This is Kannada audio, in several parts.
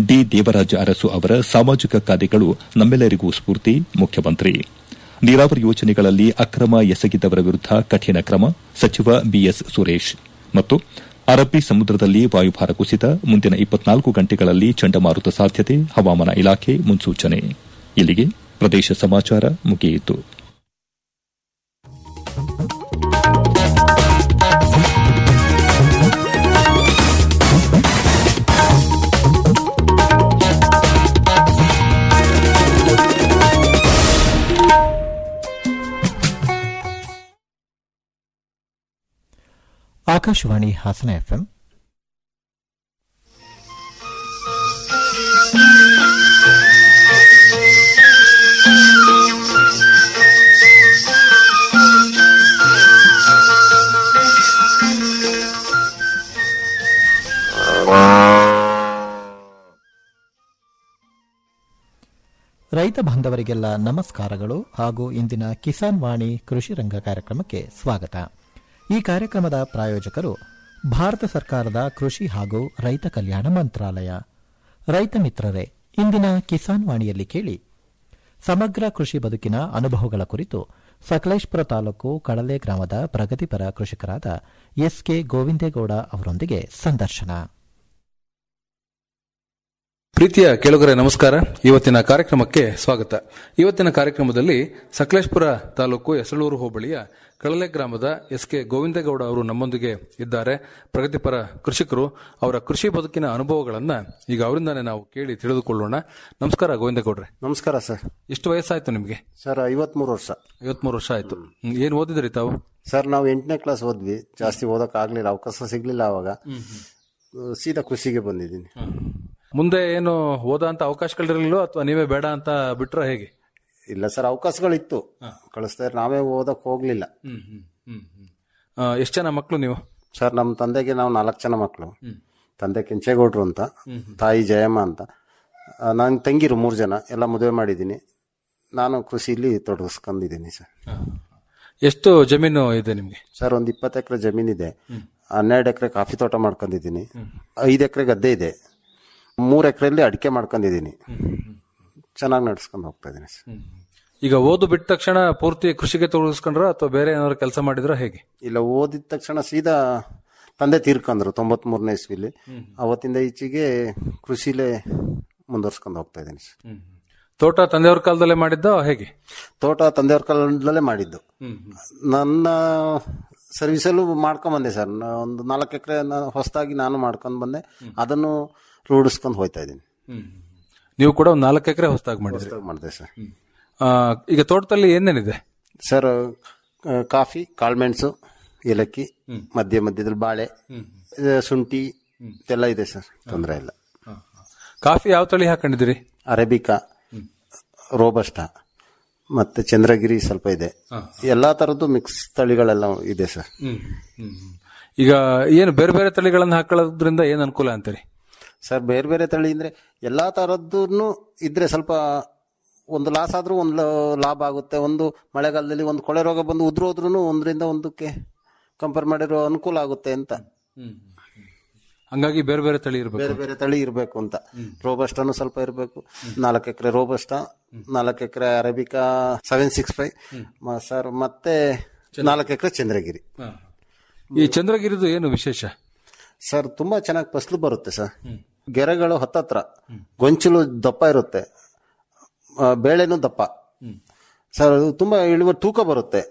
ಡಿ ದೇವರಾಜ ಅರಸು ಅವರ ಸಾಮಾಜಿಕ ಕಾರ್ಯಗಳು ನಮ್ಮೆಲ್ಲರಿಗೂ ಸ್ಫೂರ್ತಿ ಮುಖ್ಯಮಂತ್ರಿ ನೀರಾವರಿ ಯೋಜನೆಗಳಲ್ಲಿ ಅಕ್ರಮ ಎಸಗಿದವರ ವಿರುದ್ದ ಕಠಿಣ ಕ್ರಮ ಸಚಿವ ಬಿಎಸ್ ಸುರೇಶ್ ಮತ್ತು ಅರಬ್ಬಿ ಸಮುದ್ರದಲ್ಲಿ ವಾಯುಭಾರ ಕುಸಿತ ಮುಂದಿನ ಇಪ್ಪತ್ನಾಲ್ಕು ಗಂಟೆಗಳಲ್ಲಿ ಚಂಡಮಾರುತ ಸಾಧ್ಯತೆ ಹವಾಮಾನ ಇಲಾಖೆ ಮುನ್ಸೂಚನೆ ಇಲ್ಲಿಗೆ ಪ್ರದೇಶ ಸಮಾಚಾರ ಮುಗಿಯಿತು ಆಕಾಶವಾಣಿ ಹಾಸನ ಎಫ್ಎಂ ರೈತ ಬಾಂಧವರಿಗೆಲ್ಲ ನಮಸ್ಕಾರಗಳು ಹಾಗೂ ಇಂದಿನ ಕಿಸಾನ್ ವಾಣಿ ಕೃಷಿ ರಂಗ ಕಾರ್ಯಕ್ರಮಕ್ಕೆ ಸ್ವಾಗತ ಈ ಕಾರ್ಯಕ್ರಮದ ಪ್ರಾಯೋಜಕರು ಭಾರತ ಸರ್ಕಾರದ ಕೃಷಿ ಹಾಗೂ ರೈತ ಕಲ್ಯಾಣ ಮಂತ್ರಾಲಯ ರೈತ ಮಿತ್ರರೇ ಇಂದಿನ ಕಿಸಾನ್ ವಾಣಿಯಲ್ಲಿ ಕೇಳಿ ಸಮಗ್ರ ಕೃಷಿ ಬದುಕಿನ ಅನುಭವಗಳ ಕುರಿತು ಸಕಲೇಶ್ಪುರ ತಾಲೂಕು ಕಡಲೆ ಗ್ರಾಮದ ಪ್ರಗತಿಪರ ಕೃಷಿಕರಾದ ಎಸ್ಕೆ ಗೋವಿಂದೇಗೌಡ ಅವರೊಂದಿಗೆ ಸಂದರ್ಶನ ಪ್ರೀತಿಯ ಕೇಳುಗರೆ ನಮಸ್ಕಾರ ಇವತ್ತಿನ ಕಾರ್ಯಕ್ರಮಕ್ಕೆ ಸ್ವಾಗತ ಇವತ್ತಿನ ಕಾರ್ಯಕ್ರಮದಲ್ಲಿ ಸಕಲೇಶ್ಪುರ ತಾಲೂಕು ಎಸಳೂರು ಹೋಬಳಿಯ ಕಳಲೆ ಗ್ರಾಮದ ಎಸ್ ಕೆ ಗೋವಿಂದೇಗೌಡ ಅವರು ನಮ್ಮೊಂದಿಗೆ ಇದ್ದಾರೆ ಪ್ರಗತಿಪರ ಕೃಷಿಕರು ಅವರ ಕೃಷಿ ಬದುಕಿನ ಅನುಭವಗಳನ್ನ ಈಗ ಅವರಿಂದಾನೇ ನಾವು ಕೇಳಿ ತಿಳಿದುಕೊಳ್ಳೋಣ ನಮಸ್ಕಾರ ಗೋವಿಂದೇಗೌಡ್ರೆ ನಮಸ್ಕಾರ ಸರ್ ಎಷ್ಟು ವಯಸ್ಸಾಯ್ತು ನಿಮಗೆ ಸರ್ ಐವತ್ಮೂರು ವರ್ಷ ಐವತ್ಮೂರು ವರ್ಷ ಆಯ್ತು ಹ್ಮ್. ಏನ್ ಓದಿದ್ರಿ ತಾವು ಸರ್ ನಾವು ಎಂಟನೇ ಕ್ಲಾಸ್ ಓದ್ವಿ ಜಾಸ್ತಿ ಓದಕ್ ಆಗ್ಲಿಲ್ಲ ಅವಕಾಶ ಸಿಗ್ಲಿಲ್ಲ ಅವಾಗ ಸೀದಾ ಕೃಷಿಗೆ ಬಂದಿದ್ದೀನಿ ಮುಂದೆ ಏನು ಓದೋ ಅಂತ ಅವಕಾಶಗಳಿರಲಿಲ್ಲೋ ಅಥವಾ ನೀವೇ ಬೇಡ ಅಂತ ಬಿಟ್ರ ಹೇಗೆ ಇಲ್ಲ ಸರ್ ಅವಕಾಶಗಳಿತ್ತು ಕಳಿಸ್ತಾ ಇದ್ರೆ ನಾವೇ ಓದಕ್ ಹೋಗ್ಲಿಲ್ಲ ಎಷ್ಟು ಜನ ಮಕ್ಕಳು ನೀವು ಸರ್ ನಮ್ಮ ತಂದೆಗೆ ನಾವು ನಾಲ್ಕು ಜನ ಮಕ್ಕಳು ತಂದೆ ಕೆಂಚೇಗೌಡ್ರು ಅಂತ ತಾಯಿ ಜಯಮ್ಮ ಅಂತ ನನ್ನ ತಂಗಿರು ಮೂರು ಜನ ಎಲ್ಲ ಮದುವೆ ಮಾಡಿದ್ದೀನಿ ನಾನು ಕೃಷಿಲಿ ತೊಡಗಿಸ್ಕೊಂಡಿದ್ದೀನಿ ಸರ್ ಎಷ್ಟು ಜಮೀನು ಇದೆ ನಿಮ್ಗೆ ಸರ್ ಒಂದು ಇಪ್ಪತ್ತು ಎಕರೆ ಜಮೀನಿದೆ ಹನ್ನೆರಡು ಎಕರೆ ಕಾಫಿ ತೋಟ ಮಾಡ್ಕೊಂಡಿದ್ದೀನಿ ಐದು ಎಕರೆ ಗದ್ದೆ ಇದೆ ಮೂರು ಎಕರೆಯಲ್ಲಿ ಅಡಿಕೆ ಮಾಡ್ಕೊಂಡಿದ್ದೀನಿ ಚೆನ್ನಾಗಿ ನಡ್ಸ್ಕೊಂಡು ಹೋಗ್ತಾ ಇದ್ದೀನಿ ಸರ್ ಈಗ ಓದು ಬಿಟ್ಟ ತಕ್ಷಣ ಪೂರ್ತಿ ಕೃಷಿಗೆ ತೊಡಗಿಸ್ಕೊಂಡ್ರ ಅಥವಾ ಬೇರೆ ಏನಾದ್ರು ಕೆಲಸ ಮಾಡಿದ್ರ ಹೇಗೆ ಇಲ್ಲ ಓದಿದ ತಕ್ಷಣ ಸೀದಾ ತಂದೆ ತೀರ್ಕೊಂಡ್ರು ತೊಂಬತ್ಮೂರನೇ ಇಸ್ವಿಲಿ ಅವತ್ತಿಂದ ಈಚೆಗೆ ಕೃಷಿಲೇ ಮುಂದುವರ್ಸ್ಕೊಂಡು ಹೋಗ್ತಾ ಇದ್ದೀನಿ ಸರ್ ತೋಟ ತಂದೆಯವ್ರ ಕಾಲದಲ್ಲೇ ಮಾಡಿದ್ದ ಹೇಗೆ ತೋಟ ತಂದೆಯವ್ರ ಕಾಲದಲ್ಲೇ ಮಾಡಿದ್ದು ನನ್ನ ಸರ್ವಿಸಲ್ಲೂ ಮಾಡ್ಕೊಂಡ್ ಬಂದೆ ಸರ್ ನಾ ಒಂದು ನಾಲ್ಕು ಎಕರೆ ಹೊಸದಾಗಿ ನಾನು ಮಾಡ್ಕೊಂಡು ಬಂದೆ ಅದನ್ನು ರೂಢಿಸ್ಕೊಂಡು ಹೋಗ್ತಾ ಇದ್ದೀನಿ ನೀವು ಕೂಡ ಒಂದು ನಾಲ್ಕು ಎಕರೆ ಹೊಸದಾಗಿ ಮಾಡಿದ್ರಿ ಹೊಸ್ದಾಗಿ ಮಾಡಿದೆ ಸರ್ ಆ, ಈಗ ತೋಟದಲ್ಲಿ ಏನೇನಿದೆ ಸರ್ ಆ, ಕಾಫಿ ಕಾಳ್ಮೆಣಸು ಏಲಕ್ಕಿ ಮಧ್ಯ ಮಧ್ಯದಲ್ಲಿ ಬಾಳೆ ಆ, ಶುಂಠಿ ಎಲ್ಲ ಇದೆ ಸರ್ ತೊಂದರೆ ಇಲ್ಲ ಕಾಫಿ ಯಾವ ತಳಿ ಹಾಕೊಂಡಿದ್ದೀರಿ ಅರೇಬಿಕಾ ರೋಬಸ್ಟಾ ಮತ್ತೆ ಚಂದ್ರಗಿರಿ ಸ್ವಲ್ಪ ಇದೆ ಎಲ್ಲಾ ತರದ್ದು ಮಿಕ್ಸ್ ತಳಿಗಳೆಲ್ಲ ಇದೆ ಸರ್ ಈಗ ಏನು ಬೇರೆ ಬೇರೆ ತಳಿಗಳನ್ನ ಹಾಕೊಳ್ಳೋದ್ರಿಂದ ಏನ್ ಅನುಕೂಲ ಅಂತೀರಿ ಸರ್ ಬೇರೆ ಬೇರೆ ತಳಿ ಅಂದ್ರೆ ಎಲ್ಲಾ ತರದ್ದು ಇದ್ರೆ ಸ್ವಲ್ಪ ಒಂದು ಲಾಸ್ ಆದ್ರೂ ಒಂದು ಲಾಭ ಆಗುತ್ತೆ ಒಂದು ಮಳೆಗಾಲದಲ್ಲಿ ಒಂದು ಕೊಳೆ ರೋಗ ಬಂದು ಉದ್ರೋದ್ರೂ ಒಂದರಿಂದ ಒಂದಕ್ಕೆ ಕಂಪೇರ್ ಮಾಡಿರೋ ಅನುಕೂಲ ಆಗುತ್ತೆ ಅಂತ ಹಂಗಾಗಿ ಬೇರೆ ಬೇರೆ ತಳಿ ಇರಬೇಕು ಬೇರೆ ಬೇರೆ ತಳಿ ಇರಬೇಕು ಅಂತ ರೋಬಸ್ಟಾನು ಸ್ವಲ್ಪ ಇರಬೇಕು ನಾಲ್ಕು ಎಕರೆ ರೋಬಸ್ಟಾ ನಾಲ್ಕು ಎಕರೆ arabica seven six five sir ಮತ್ತೆ ನಾಲ್ಕು ಎಕರೆ ಚಂದ್ರಗಿರಿ ಈ ಚಂದ್ರಗಿರಿದು ಏನು ವಿಶೇಷ ಸರ್ ತುಂಬಾ ಚೆನ್ನಾಗಿ ಫಸಲು ಬರುತ್ತೆ ಸರ್ ಗೆರೆಗಳು ಹತ್ತತ್ರ ಗೊಂಚಲು ದಪ್ಪ ಇರುತ್ತೆ ಆ, ಬೇಳೆನೂ ದಪ್ಪ ಸರ್ ಅದು ತುಂಬಾ ಇಳುವರಿ ತೂಕ ಬರುತ್ತೆ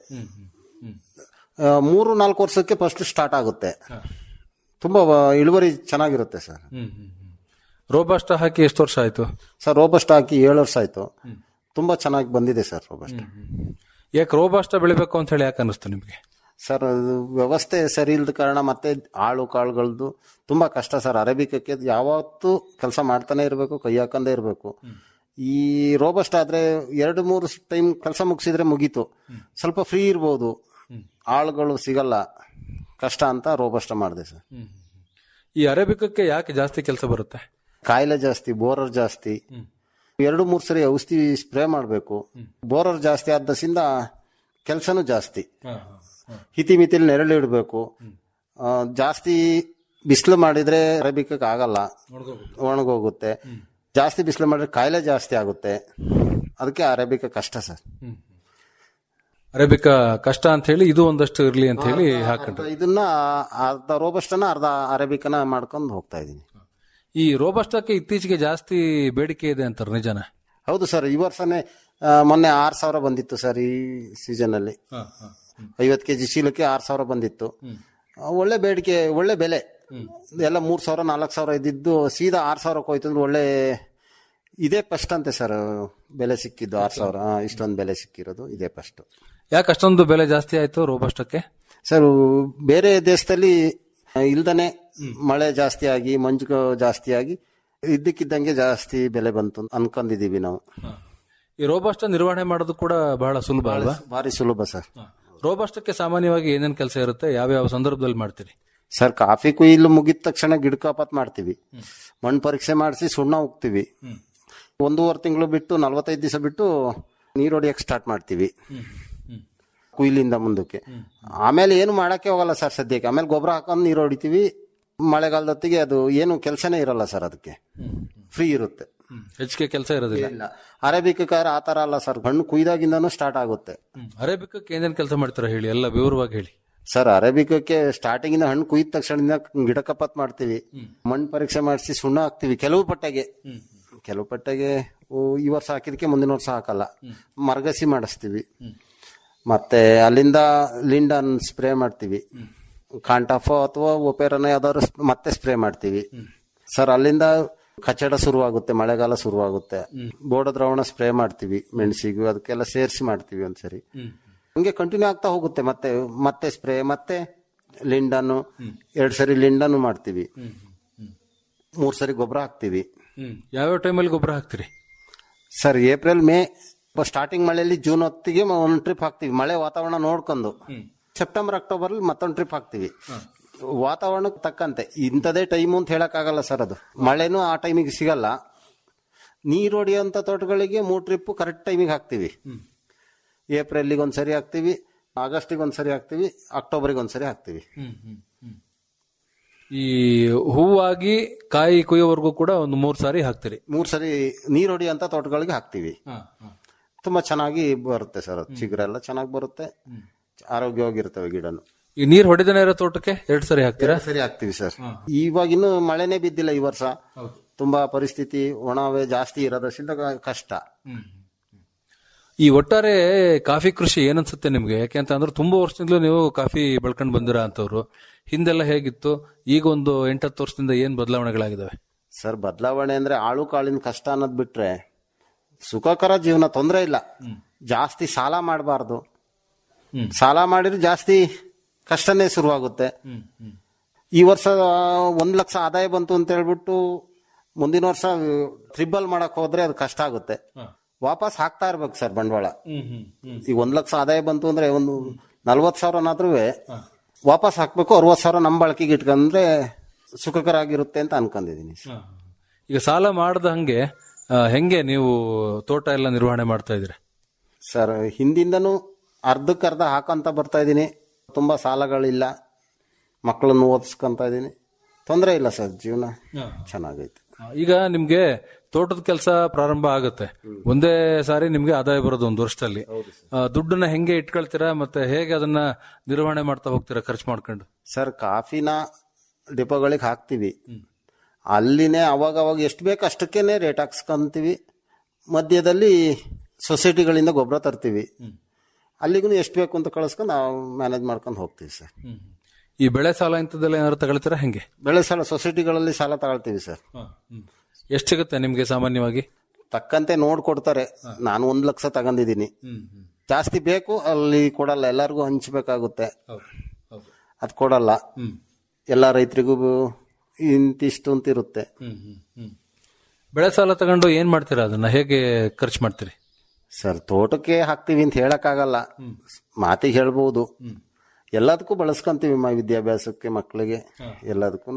ಆ, ಮೂರು ನಾಲ್ಕು ವರ್ಷಕ್ಕೆ ಫಸ್ಟ್ ಸ್ಟಾರ್ಟ್ ಆಗುತ್ತೆ ತುಂಬಾ ವ- ಇಳುವರಿ ಚೆನ್ನಾಗಿರುತ್ತೆ ಸರ್ ರೋಬಾಸ್ಟ ಹಾಕಿ ಎಷ್ಟು ವರ್ಷ ಆಯ್ತು ಸರ್ ರೋಬಸ್ಟ್ ಹಾಕಿ ಏಳು ವರ್ಷ ಆಯ್ತು ತುಂಬಾ ಚೆನ್ನಾಗಿ ಬಂದಿದೆ ಸರ್ ರೋಬಸ್ಟ್ ಯಾಕೆ ರೋಬಾಸ್ಟ ಬೆಳಿಬೇಕು ಅಂತ ಹೇಳಿ ಯಾಕೆ ಅನಿಸ್ತು ನಿಮ್ಗೆ ಸರ್ ಅದು ವ್ಯವಸ್ಥೆ ಸರಿ ಇಲ್ಲದ ಕಾರಣ ಮತ್ತೆ ಆಳು ಕಾಳುಗಳದ್ದು ತುಂಬಾ ಕಷ್ಟ ಸರ್ ಅರೇಬಿಕಕ್ಕೆ ಯಾವತ್ತೂ ಕೆಲಸ ಮಾಡ್ತಾನೆ ಇರಬೇಕು ಕೈ ಹಾಕಂದೇ ಇರಬೇಕು ಈ ರೋಬಸ್ಟ್ ಆದ್ರೆ ಎರಡು ಮೂರು ಟೈಮ್ ಕೆಲಸ ಮುಗಿಸಿದ್ರೆ ಮುಗೀತು ಸ್ವಲ್ಪ ಫ್ರೀ ಇರ್ಬೋದು ಆಳುಗಳು ಸಿಗಲ್ಲ ಕಷ್ಟ ಅಂತ ರೋಬಸ್ಟ್ ಮಾಡಿದೆ ಸರ್ ಈ ಅರೇಬಿಕಕ್ಕೆ ಯಾಕೆ ಜಾಸ್ತಿ ಕೆಲಸ ಬರುತ್ತೆ ಕಾಯಿಲೆ ಜಾಸ್ತಿ ಬೋರರ್ ಜಾಸ್ತಿ ಎರಡು ಮೂರು ಸರಿ ಔಷಧಿ ಸ್ಪ್ರೇ ಮಾಡಬೇಕು ಬೋರರ್ ಜಾಸ್ತಿ ಆದಸಿಂದ ಕೆಲಸನೂ ಜಾಸ್ತಿ ಹಿತಿಮಿತಿಲಿ ನೆರಳು ಇಡಬೇಕು ಜಾಸ್ತಿ ಬಿಸಿಲು ಮಾಡಿದ್ರೆ ಅರೇಬಿಕಕ್ಕೆ ಆಗಲ್ಲ ಒಣಗೋಗುತ್ತೆ ಜಾಸ್ತಿ ಬಿಸಿಲು ಮಾಡಿದ್ರೆ ಕಾಯಿಲೆ ಜಾಸ್ತಿ ಆಗುತ್ತೆ ಅದಕ್ಕೆ ಅರೇಬಿಕ ಕಷ್ಟ ಸರ್ ಅರೇಬಿಕಾ ಕಷ್ಟ ಅಂತ ಹೇಳಿ ಇದು ಒಂದಷ್ಟು ಇರ್ಲಿ ಅಂತ ಹೇಳಿ ಹಾಕೊಂಡ್ರಿ ಇದನ್ನ ಅರ್ಧ ರೋಬಸ್ಟನ ಅರ್ಧ ಅರೇಬಿಕನ ಮಾಡ್ಕೊಂಡು ಹೋಗ್ತಾ ಇದೀನಿ ಈ ರೋಬಸ್ಟಕ್ಕೆ ಇತ್ತೀಚೆಗೆ ಜಾಸ್ತಿ ಬೇಡಿಕೆ ಇದೆ ಅಂತಾರೆ ನಿಜನ ಹೌದು ಸರ್ ಈ ವರ್ಷನೇ ಆ, ಮೊನ್ನೆ ಆರ್ ಸಾವಿರ ಬಂದಿತ್ತು ಸರ್ ಈ ಸೀಸನ್ ಅಲ್ಲಿ ಐವತ್ತು ಕೆಜಿ ಚೀಲಕ್ಕೆ ಆರ್ ಸಾವಿರ ಬಂದಿತ್ತು ಆ, ಒಳ್ಳೆ ಬೇಡಿಕೆ ಒಳ್ಳೆ ಬೆಲೆ ಎಲ್ಲ ಮೂರ್ ಸಾವಿರ ನಾಲ್ಕು ಸಾವಿರ ಇದ್ದಿದ್ದು ಸೀದಾ ಆರ್ ಸಾವಿರಕ್ಕೆ ಹೋಯ್ತು ಅಂದ್ರೆ ಒಳ್ಳೆ ಇದೇ ಫಸ್ಟ್ ಅಂತೆ ಸರ್ ಬೆಲೆ ಸಿಕ್ಕಿದ್ದು ಆರ್ ಸಾವಿರ ಆ, ಇಷ್ಟೊಂದು ಬೆಲೆ ಸಿಕ್ಕಿರೋದು ಇದೇ ಫಸ್ಟ್ ಯಾಕೆ ಅಷ್ಟೊಂದು ಬೆಲೆ ಜಾಸ್ತಿ ಆಯ್ತು ರೋಬಸ್ಟಕ್ಕೆ ಸರ್ ಬೇರೆ ದೇಶದಲ್ಲಿ ಇಲ್ದನೆ ಮಳೆ ಜಾಸ್ತಿ ಆಗಿ ಮಂಜು ಜಾಸ್ತಿ ಆಗಿ ಇದ್ದಕ್ಕಿದ್ದಂಗೆ ಜಾಸ್ತಿ ಬೆಲೆ ಬಂತು ಅನ್ಕೊಂಡಿದೀವಿ ನಾವು ಈ ರೋಬಸ್ಟ ನಿರ್ವಹಣೆ ಮಾಡೋದು ಕೂಡ ಬಹಳ ಸುಲಭ ಅಲ್ವಾ ಭಾರಿ ಸುಲಭ ಸರ್ ರೋಬಸ್ಟಕ್ಕೆ ಸಾಮಾನ್ಯವಾಗಿ ಏನೇನ್ ಕೆಲಸ ಇರುತ್ತೆ ಯಾವ್ಯಾವ ಸಂದರ್ಭದಲ್ಲಿ ಮಾಡ್ತೀರಿ ಸರ್ ಕಾಫಿ ಕುಯ್ಲು ಮುಗಿದ ತಕ್ಷಣ ಗಿಡಕಾಪತ್ ಮಾಡ್ತೀವಿ ಮಣ್ಣು ಪರೀಕ್ಷೆ ಮಾಡಿಸಿ ಸುಣ್ಣ ಹೋಗ್ತೀವಿ ಒಂದೂವರೆ ತಿಂಗಳು ಬಿಟ್ಟು ನಲ್ವತ್ತೈದು ದಿವಸ ಬಿಟ್ಟು ನೀರು ಹೊಡಿಯಕ್ಕೆ ಸ್ಟಾರ್ಟ್ ಮಾಡ್ತೀವಿ ಕುಯ್ಲಿಂದ ಮುಂದಕ್ಕೆ ಆಮೇಲೆ ಏನು ಮಾಡಕ್ಕೆ ಹೋಗಲ್ಲ ಸರ್ ಸದ್ಯಕ್ಕೆ ಆಮೇಲೆ ಗೊಬ್ಬರ ಹಾಕೊಂಡು ನೀರು ಹೊಡಿತೀವಿ ಮಳೆಗಾಲದ ಹೊತ್ತಿಗೆ ಅದು ಏನು ಕೆಲಸನೇ ಇರಲ್ಲ ಸರ್ ಅದಕ್ಕೆ ಫ್ರೀ ಇರುತ್ತೆ ಹೆಚ್ಚಿಗೆ ಕೆಲಸ ಇರೋದಿಲ್ಲ ಇಲ್ಲ ಅರೇಬಿಕ್ ಕಾರ ಆ ತರ ಅಲ್ಲ ಸರ್ ಹಣ್ಣು ಕುಯ್ದಾಗಿಂದನೂ ಸ್ಟಾರ್ಟ್ ಆಗುತ್ತೆ ಅರೇಬಿಕಕ್ಕೆ ಏನೇನ್ ಕೆಲಸ ಮಾಡ್ತೀರಾ ಹೇಳಿ ಎಲ್ಲ ವಿವರವಾಗಿ ಹೇಳಿ ಸರ್ ಅರೇಬಿಕಕ್ಕೆ ಸ್ಟಾರ್ಟಿಂಗ್ ಇಂದ ಹಣ್ಣು ಕುಯ್ದ ತಕ್ಷಣದಿಂದ ಗಿಡ ಕಪಾತ್ ಮಾಡ್ತೀವಿ ಮಣ್ಣು ಪರೀಕ್ಷೆ ಮಾಡಿಸಿ ಸುಣ್ಣ ಹಾಕ್ತಿವಿ ಕೆಲವು ಪಟ್ಟೆಗೆ ಕೆಲವು ಪಟ್ಟೆಗೆ ಓ, ಈ ವರ್ಷ ಹಾಕಿದಕ್ಕೆ ಮುಂದಿನ ವರ್ಷ ಹಾಕಲ್ಲ ಮರಗಸಿ ಮಾಡಿಸ್ತೀವಿ ಮತ್ತೆ ಅಲ್ಲಿಂದ ಲಿಂಡನ್ ಸ್ಪ್ರೇ ಮಾಡ್ತೀವಿ ಕಾಂಟಾಫೋ ಅಥವಾ ಒಪೇರನ ಯಾವ್ದಾದ್ರು ಸ್- ಮತ್ತೆ ಸ್ಪ್ರೇ ಮಾಡ್ತೀವಿ ಸರ್ ಅಲ್ಲಿಂದ ಕಚಡ ಶುರುವಾಗುತ್ತೆ ಮಳೆಗಾಲ ಶುರುವಾಗುತ್ತೆ ಬೋಡ ದ್ರಾವಣ ಸ್ಪ್ರೇ ಮಾಡ್ತೀವಿ ಮೆಣಸಿಗೂ ಅದಕ್ಕೆಲ್ಲ ಸೇರಿಸಿ ಮಾಡ್ತೀವಿ ಒಂದ್ಸರಿ ಹಂಗೆ ಕಂಟಿನ್ಯೂ ಆಗ್ತಾ ಹೋಗುತ್ತೆ ಮತ್ತೆ ಮತ್ತೆ ಸ್ಪ್ರೇ ಮತ್ತೆ ಲಿಂಡನ್ನು ಎರಡ್ ಸರಿ ಲಿಂಡನ್ನು ಮಾಡ್ತೀವಿ ಮೂರ್ ಸರಿ ಗೊಬ್ಬರ ಹಾಕ್ತಿವಿ ಯಾವ್ಯಾವ ಟೈಮಲ್ಲಿ ಗೊಬ್ಬರ ಹಾಕ್ತೀರಿ ಸರ್ ಏಪ್ರಿಲ್ ಮೇ ಸ್ಟಾರ್ಟಿಂಗ್ ಮಳೆಯಲ್ಲಿ ಜೂನ್ ಹೊತ್ತಿಗೆ ಮ- ಒಂದ್ ಟ್ರಿಪ್ ಹಾಕ್ತಿವಿ ಮಳೆ ವಾತಾವರಣ ನೋಡ್ಕೊಂಡು ಸೆಪ್ಟೆಂಬರ್ ಅಕ್ಟೋಬರ್ ಅಲ್ಲಿ ಮತ್ತೊಂದು ಟ್ರಿಪ್ ಹಾಕ್ತಿವಿ ವಾತಾವರಣಕ್ಕೆ ತಕ್ಕಂತೆ ಇಂಥದೇ ಟೈಮು ಅಂತ ಹೇಳಕ್ ಆಗಲ್ಲ ಸರ್ ಅದು ಮಳೆನೂ ಆ ಟೈಮಿಗೆ ಸಿಗಲ್ಲ ನೀರು ಹೊಡಿಯೋಂಥ ತೋಟಗಳಿಗೆ ಮೂರು ಟ್ರಿಪ್ ಕರೆಕ್ಟ್ ಟೈಮಿಗೆ ಹಾಕ್ತಿವಿ ಏಪ್ರಿಲ್ಗೆ ಒಂದ್ಸರಿ ಹಾಕ್ತಿವಿ ಆಗಸ್ಟಿಗೆ ಒಂದ್ಸರಿ ಹಾಕ್ತಿವಿ ಅಕ್ಟೋಬರ್ಗೆ ಒಂದ್ಸರಿ ಹಾಕ್ತಿವಿ ಈ ಹೂವಾಗಿ ಕಾಯಿ ಕುಯ್ಯೋವರೆಗೂ ಕೂಡ ಒಂದು ಮೂರ್ ಸಾರಿ ಹಾಕ್ತೀರಿ ಮೂರ್ ಸರಿ ನೀರು ಹೊಡಿಯೋಂಥ ತೋಟಗಳಿಗೆ ಹಾಕ್ತಿವಿ ತುಂಬಾ ಚೆನ್ನಾಗಿ ಬರುತ್ತೆ ಸರ್ ಅದು ಚಿಗುರೆಲ್ಲ ಚೆನ್ನಾಗಿ ಬರುತ್ತೆ ಆರೋಗ್ಯವಾಗಿರ್ತವೆ ಗಿಡನು ಈ ನೀರ್ ಹೊಡೆದನೇ ಇರೋ ತೋಟಕ್ಕೆ ಎರಡ್ ಸಾರಿ ಹಾಕ್ತೀರಾ ಸರಿ ಹಾಕ್ತಿವಿ ಸರ್ ಇವಾಗ ಇನ್ನು ಮಳೆನೇ ಬಿದ್ದಿಲ್ಲ ಈ ವರ್ಷ ತುಂಬಾ ಪರಿಸ್ಥಿತಿ ಒಣವೆ ಜಾಸ್ತಿ ಇರೋದ್ರಿಂದ ಕಷ್ಟ ಈ ಒಟ್ಟಾರೆ ಕಾಫಿ ಕೃಷಿ ಏನನ್ಸುತ್ತೆ ನಿಮ್ಗೆ ಯಾಕೆ ಅಂತ ಅಂದ್ರೆ ತುಂಬಾ ವರ್ಷದಿಂದಲೂ ನೀವು ಕಾಫಿ ಬೆಳ್ಕೊಂಡ್ ಬಂದಿರ ಅಂತವ್ರು ಹಿಂದೆಲ್ಲ ಹೇಗಿತ್ತು ಈಗ ಒಂದು ಎಂಟತ್ತು ವರ್ಷದಿಂದ ಏನ್ ಬದಲಾವಣೆಗಳಾಗಿದಾವೆ ಸರ್ ಬದಲಾವಣೆ ಅಂದ್ರೆ ಆಳು ಕಾಳಿನ ಕಷ್ಟ ಅನ್ನೋದ್ ಬಿಟ್ರೆ ಸುಖಕರ ಜೀವನ ತೊಂದರೆ ಇಲ್ಲ ಜಾಸ್ತಿ ಸಾಲ ಮಾಡಬಾರ್ದು ಸಾಲ ಮಾಡಿದ್ರೆ ಜಾಸ್ತಿ ಕಷ್ಟನೇ ಶುರುವಾಗುತ್ತೆ ಈ ವರ್ಷ ಒಂದ್ ಲಕ್ಷ ಆದಾಯ ಬಂತು ಅಂತ ಹೇಳ್ಬಿಟ್ಟು ಮುಂದಿನ ವರ್ಷ ತ್ರಿಬಲ್ ಮಾಡಕ್ ಹೋದ್ರೆ ಅದು ಕಷ್ಟ ಆಗುತ್ತೆ ವಾಪಸ್ ಹಾಕ್ತಾ ಇರ್ಬೇಕು ಸರ್ ಬಂಡವಾಳ ಈಗ ಒಂದ್ ಲಕ್ಷ ಆದಾಯ ಬಂತು ಅಂದ್ರೆ ಒಂದು ನಲ್ವತ್ ಸಾವಿರನಾದ್ರೂ ವಾಪಸ್ ಹಾಕ್ಬೇಕು ಅರವತ್ ಸಾವಿರ ನಮ್ ಬಳಕೆಗೆ ಇಟ್ಕೊಂಡ್ರೆ ಸುಖಕರ ಆಗಿರುತ್ತೆ ಅಂತ ಅನ್ಕೊಂಡಿದೀನಿ ಈಗ ಸಾಲ ಮಾಡದ ಹಂಗೆ ಆ, ಹೆಂಗೆ ನೀವು ತೋಟ ಎಲ್ಲ ನಿರ್ವಹಣೆ ಮಾಡ್ತಾ ಇದ್ದೀರಾ ಸರ್ ಹಿಂದಿಂದನೂ ಅರ್ಧಕ್ಕರ್ಧ ಹಾಕಂತ ಬರ್ತಾ ಇದ್ದೀನಿ ತುಂಬಾ ಸಾಲಗಳಿಲ್ಲ ಮಕ್ಕಳನ್ನು ಓದಿಸ್ಕೊಂತ ಇದ್ದೀನಿ ತೊಂದರೆ ಇಲ್ಲ ಸರ್ ಜೀವನ ಚೆನ್ನಾಗೈತೆ ಈಗ ನಿಮ್ಗೆ ತೋಟದ ಕೆಲಸ ಪ್ರಾರಂಭ ಆಗುತ್ತೆ ಒಂದೇ ಸಾರಿ ನಿಮ್ಗೆ ಆದಾಯ ಬರೋದು ಒಂದು ವರ್ಷದಲ್ಲಿ ಆ, ದುಡ್ಡನ್ನ ಹೆಂಗೆ ಇಟ್ಕೊಳ್ತೀರಾ ಮತ್ತೆ ಹೇಗೆ ಅದನ್ನ ನಿರ್ವಹಣೆ ಮಾಡ್ತಾ ಹೋಗ್ತೀರಾ ಖರ್ಚು ಮಾಡ್ಕೊಂಡು ಸರ್ ಕಾಫಿನ ಡಿಪೋಗಳಿಗೆ ಹಾಕ್ತಿವಿ ಅಲ್ಲಿನೇ ಅವಾಗ ಅವಾಗ ಎಷ್ಟು ಬೇಕು ಅಷ್ಟಕ್ಕೇನೆ ರೇಟ್ ಹಾಕ್ಸ್ಕೊಂತೀವಿ ಮಧ್ಯದಲ್ಲಿ ಸೊಸೈಟಿಗಳಿಂದ ಗೊಬ್ಬರ ತರ್ತೀವಿ ಅಲ್ಲಿಗೂ ಎಷ್ಟು ಬೇಕು ಅಂತ ಕಳಿಸ್ಕೊಂಡು ನಾವು ಮ್ಯಾನೇಜ್ ಮಾಡ್ಕೊಂಡು ಹೋಗ್ತೀವಿ ಸರ್ ಈ ಬೆಳೆ ಸಾಲ ಇಂಥದ್ದೆಲ್ಲ ಏನಾದ್ರು ತಗೊಳ್ತೀರಾ ಹೆಂಗೆ ಬೆಳೆ ಸಾಲ ಸೊಸೈಟಿಗಳಲ್ಲಿ ಸಾಲ ತಗೊಳ್ತೀವಿ ಸರ್ ಎಷ್ಟು ಸಿಗುತ್ತೆ ನಿಮ್ಗೆ ಸಾಮಾನ್ಯವಾಗಿ ತಕ್ಕಂತೆ ನೋಡ್ ಕೊಡ್ತಾರೆ ನಾನು ಒಂದ್ ಲಕ್ಷ ತಗೊಂಡಿದ್ದೀನಿ ಜಾಸ್ತಿ ಬೇಕು ಅಲ್ಲಿ ಕೊಡಲ್ಲ ಎಲ್ಲರಿಗೂ ಹಂಚ್ಬೇಕಾಗುತ್ತೆ ಅದ್ ಕೊಡಲ್ಲ ಎಲ್ಲ ರೈತರಿಗೂ ಇಂತಿಷ್ಟು ಅಂತ ಇರುತ್ತೆ ಬೆಳೆ ಸಾಲ ತಗೊಂಡು ಏನ್ ಮಾಡ್ತೀರಾ ಅದನ್ನ ಹೇಗೆ ಖರ್ಚು ಮಾಡ್ತೀರಿ ಸರ್ ತೋಟಕ್ಕೆ ಹಾಕ್ತಿವಿ ಅಂತ ಹೇಳಕ್ಕಾಗಲ್ಲ ಮಾತಿಗೆ ಹೇಳ್ಬೋದು ಎಲ್ಲದಕ್ಕೂ ಬಳಸ್ಕೊಂತೀವಿ ಮ ವಿದ್ಯಾಭ್ಯಾಸಕ್ಕೆ ಮಕ್ಕಳಿಗೆ ಎಲ್ಲದಕ್ಕೂ